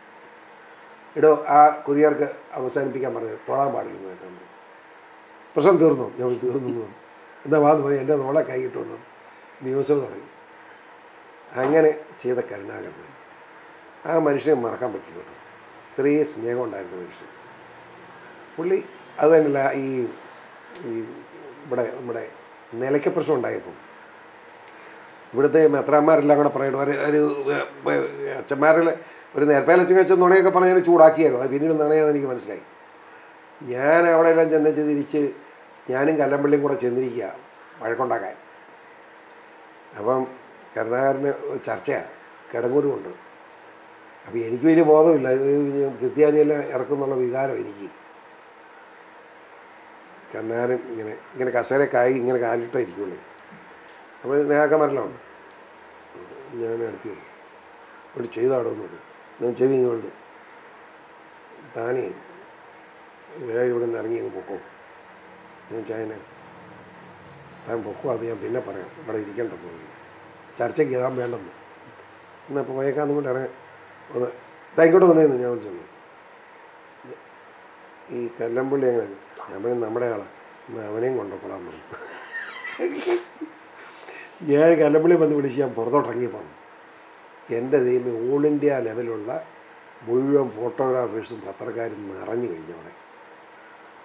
ഇടോ ആ കുരിയർക്ക് അവസാനിപ്പിക്കാൻ പറഞ്ഞത് തൊടാൻ പാടില്ലെന്ന് കേൾക്കാൻ പറഞ്ഞു പ്രശ്നം തീർന്നു ഞാൻ പറഞ്ഞു, തീർന്നു എന്ന് പറഞ്ഞു എന്താ വാന്ന് പോയി എൻ്റെ തോളെ കൈയിട്ടുണ്ടോ നിയമസഭ തുടങ്ങി അങ്ങനെ ചെയ്ത കരുണാകരനെ ആ മനുഷ്യനെ മറക്കാൻ പറ്റില്ല കേട്ടോ ഇത്രയും സ്നേഹം ഉണ്ടായിരുന്ന മനുഷ്യൻ പുള്ളി അത് തന്നെയല്ല ഈ ഈ ഇവിടെ നമ്മുടെ നിലയ്ക്ക പ്രശ്നം ഉണ്ടായപ്പോൾ ഇവിടുത്തെ മെത്രാന്മാരെല്ലാം കൂടെ പറയണം ഒരു ഒരു അച്ഛന്മാരിൽ ഒരു നേർപ്പേലച്ചൻ വെച്ച നുണയൊക്കെ പറഞ്ഞാൽ ചൂടാക്കിയായിരുന്നു അത് പിന്നീട് നുണയാന്ന് എനിക്ക് മനസ്സിലായി ഞാൻ അവിടെ എല്ലാം ചെന്ന് തിരിച്ച് ഞാനും കല്ലമ്പള്ളിയും കൂടെ ചെന്നിരിക്കുക വഴക്കുണ്ടാക്കാൻ അപ്പം കരുണാകരന് ചർച്ചയാണ് കിടങ്ങൂരുമുണ്ട് അപ്പോൾ എനിക്ക് വലിയ ബോധമില്ല ക്രിസ്ത്യാനിയെല്ലാം ഇറക്കുന്നുള്ള വികാരം എനിക്ക് കണ്ണാരൻ ഇങ്ങനെ ഇങ്ങനെ കസേരക്കായി ഇങ്ങനെ കാലിട്ടേ ഇരിക്കുള്ളൂ അപ്പോൾ നേതാക്കന്മാരെല്ലാം ഉണ്ട് ഞാൻ അടുത്ത് വരും ഇവിടെ ചെയ്താടോ നോക്കി ഞാൻ ചെവി ഇങ്ങ് കൊടുത്തു താനേ വേഗം ഇവിടെ നിന്ന് ഇറങ്ങി അങ്ങ് പൊക്കോ ഞാൻ ചായനെ താൻ പൊക്കോ അത് ഞാൻ പിന്നെ പറയാം ഇവിടെ ഇരിക്കണ്ടെന്ന് പറഞ്ഞു ചർച്ചയ്ക്ക് ഇതാൻ വേണ്ടെന്ന് എന്നാൽ പോയേക്കാന്നും കൊണ്ട് ഇറങ്ങാൻ ഒന്ന് താ ഇങ്ങോട്ട് വന്നേന്ന് ഞാൻ ചെന്നു ഈ കല്ലമ്പള്ളി എങ്ങനെ ഞാൻ പറഞ്ഞു നമ്മുടെ ആളാ എന്നാൽ അവനെയും കൊണ്ടുപോടാൻ പറഞ്ഞു ഞാൻ കല്ലമ്പള്ളി വന്ന് വിളിച്ച് ഞാൻ പുറത്തോട്ടിറങ്ങിയപ്പോൾ എൻ്റെ ദൈവം ഓൾ ഇന്ത്യ ലെവലുള്ള മുഴുവൻ ഫോട്ടോഗ്രാഫേഴ്സും പത്രക്കാരും നിറഞ്ഞു കഴിഞ്ഞു അവിടെ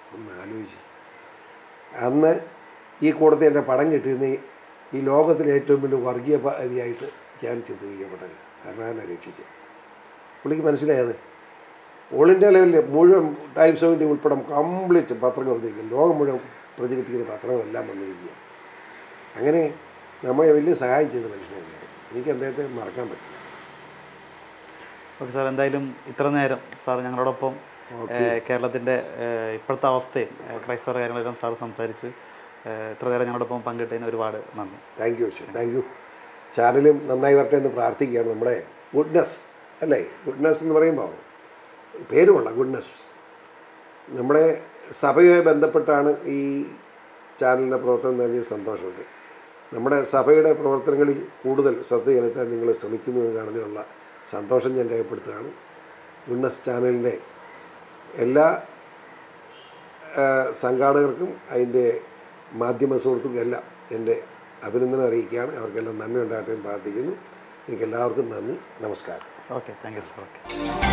ഒന്ന് ആലോചിച്ചു അന്ന് ഈ കൂടത്തിൽ എൻ്റെ പടം കിട്ടിയിരുന്ന ഈ- ഈ ലോകത്തിലെ ഏറ്റവും വലിയ വർഗീയവാദിയായിട്ട് ഞാൻ ചിത്രീകരിക്കപ്പെട്ടത് കരുണാകരനെ രക്ഷിച്ചു പുള്ളിക്ക് മനസ്സിലായത് ഓൾ ഇന്ത്യ ലെവലിൽ മുഴുവൻ ടൈംസ് ഓഫ് ഇന്ത്യ ഉൾപ്പെടെ കംപ്ലീറ്റ് പത്രങ്ങൾ വന്നിരിക്കും ലോകം മുഴുവൻ പ്രചരിപ്പിക്കുന്ന പത്രങ്ങളെല്ലാം വന്നിരിക്കുക അങ്ങനെ നമ്മളെ വലിയ സഹായം ചെയ്ത മനുഷ്യനാണ് എനിക്ക് അദ്ദേഹത്തെ മറക്കാൻ പറ്റില്ല ഓക്കെ സാർ എന്തായാലും ഇത്ര നേരം സാർ ഞങ്ങളോടൊപ്പം ഏഹ്, കേരളത്തിൻ്റെ ഏഹ്, ഇപ്പോഴത്തെ അവസ്ഥയും ഏഹ്, ക്രൈസ്തവ കാര്യങ്ങളെല്ലാം സാർ സംസാരിച്ച് ഏഹ്, ഇത്ര നേരം ഞങ്ങളോടൊപ്പം പങ്കിട്ടതിന് ഒരുപാട് നന്ദി താങ്ക് യു അച്ഛൻ താങ്ക് യു ചാനലും നന്നായി വരട്ടെ എന്ന് പ്രാർത്ഥിക്കുകയാണ് നമ്മുടെ ഗുഡ്നസ് അല്ലേ ഗുഡ്നസ് എന്ന് പറയുമ്പോൾ പേര് കൊള്ളാം ഗുഡ്നസ് നമ്മുടെ സഭയുമായി ബന്ധപ്പെട്ടാണ് ഈ ചാനലിൻ്റെ പ്രവർത്തനം തന്നെ സന്തോഷമുണ്ട് നമ്മുടെ സഭയുടെ പ്രവർത്തനങ്ങളിൽ കൂടുതൽ ശ്രദ്ധ ചെലുത്താൻ നിങ്ങൾ ശ്രമിക്കുന്നു എന്ന് കാണുന്നതിനുള്ള സന്തോഷം ഞാൻ രേഖപ്പെടുത്തുകയാണ് ഗുഡ്നസ് ചാനലിൻ്റെ എല്ലാ ആ, സംഘാടകർക്കും അതിൻ്റെ മാധ്യമ സുഹൃത്തുക്കളും എല്ലാം എൻ്റെ അഭിനന്ദനം അറിയിക്കുകയാണ് അവർക്കെല്ലാം നന്മ ഉണ്ടാകട്ടെ എന്ന് പ്രാർത്ഥിക്കുന്നു നിങ്ങൾക്ക് എല്ലാവർക്കും നന്ദി നമസ്കാരം okay thank you sir okay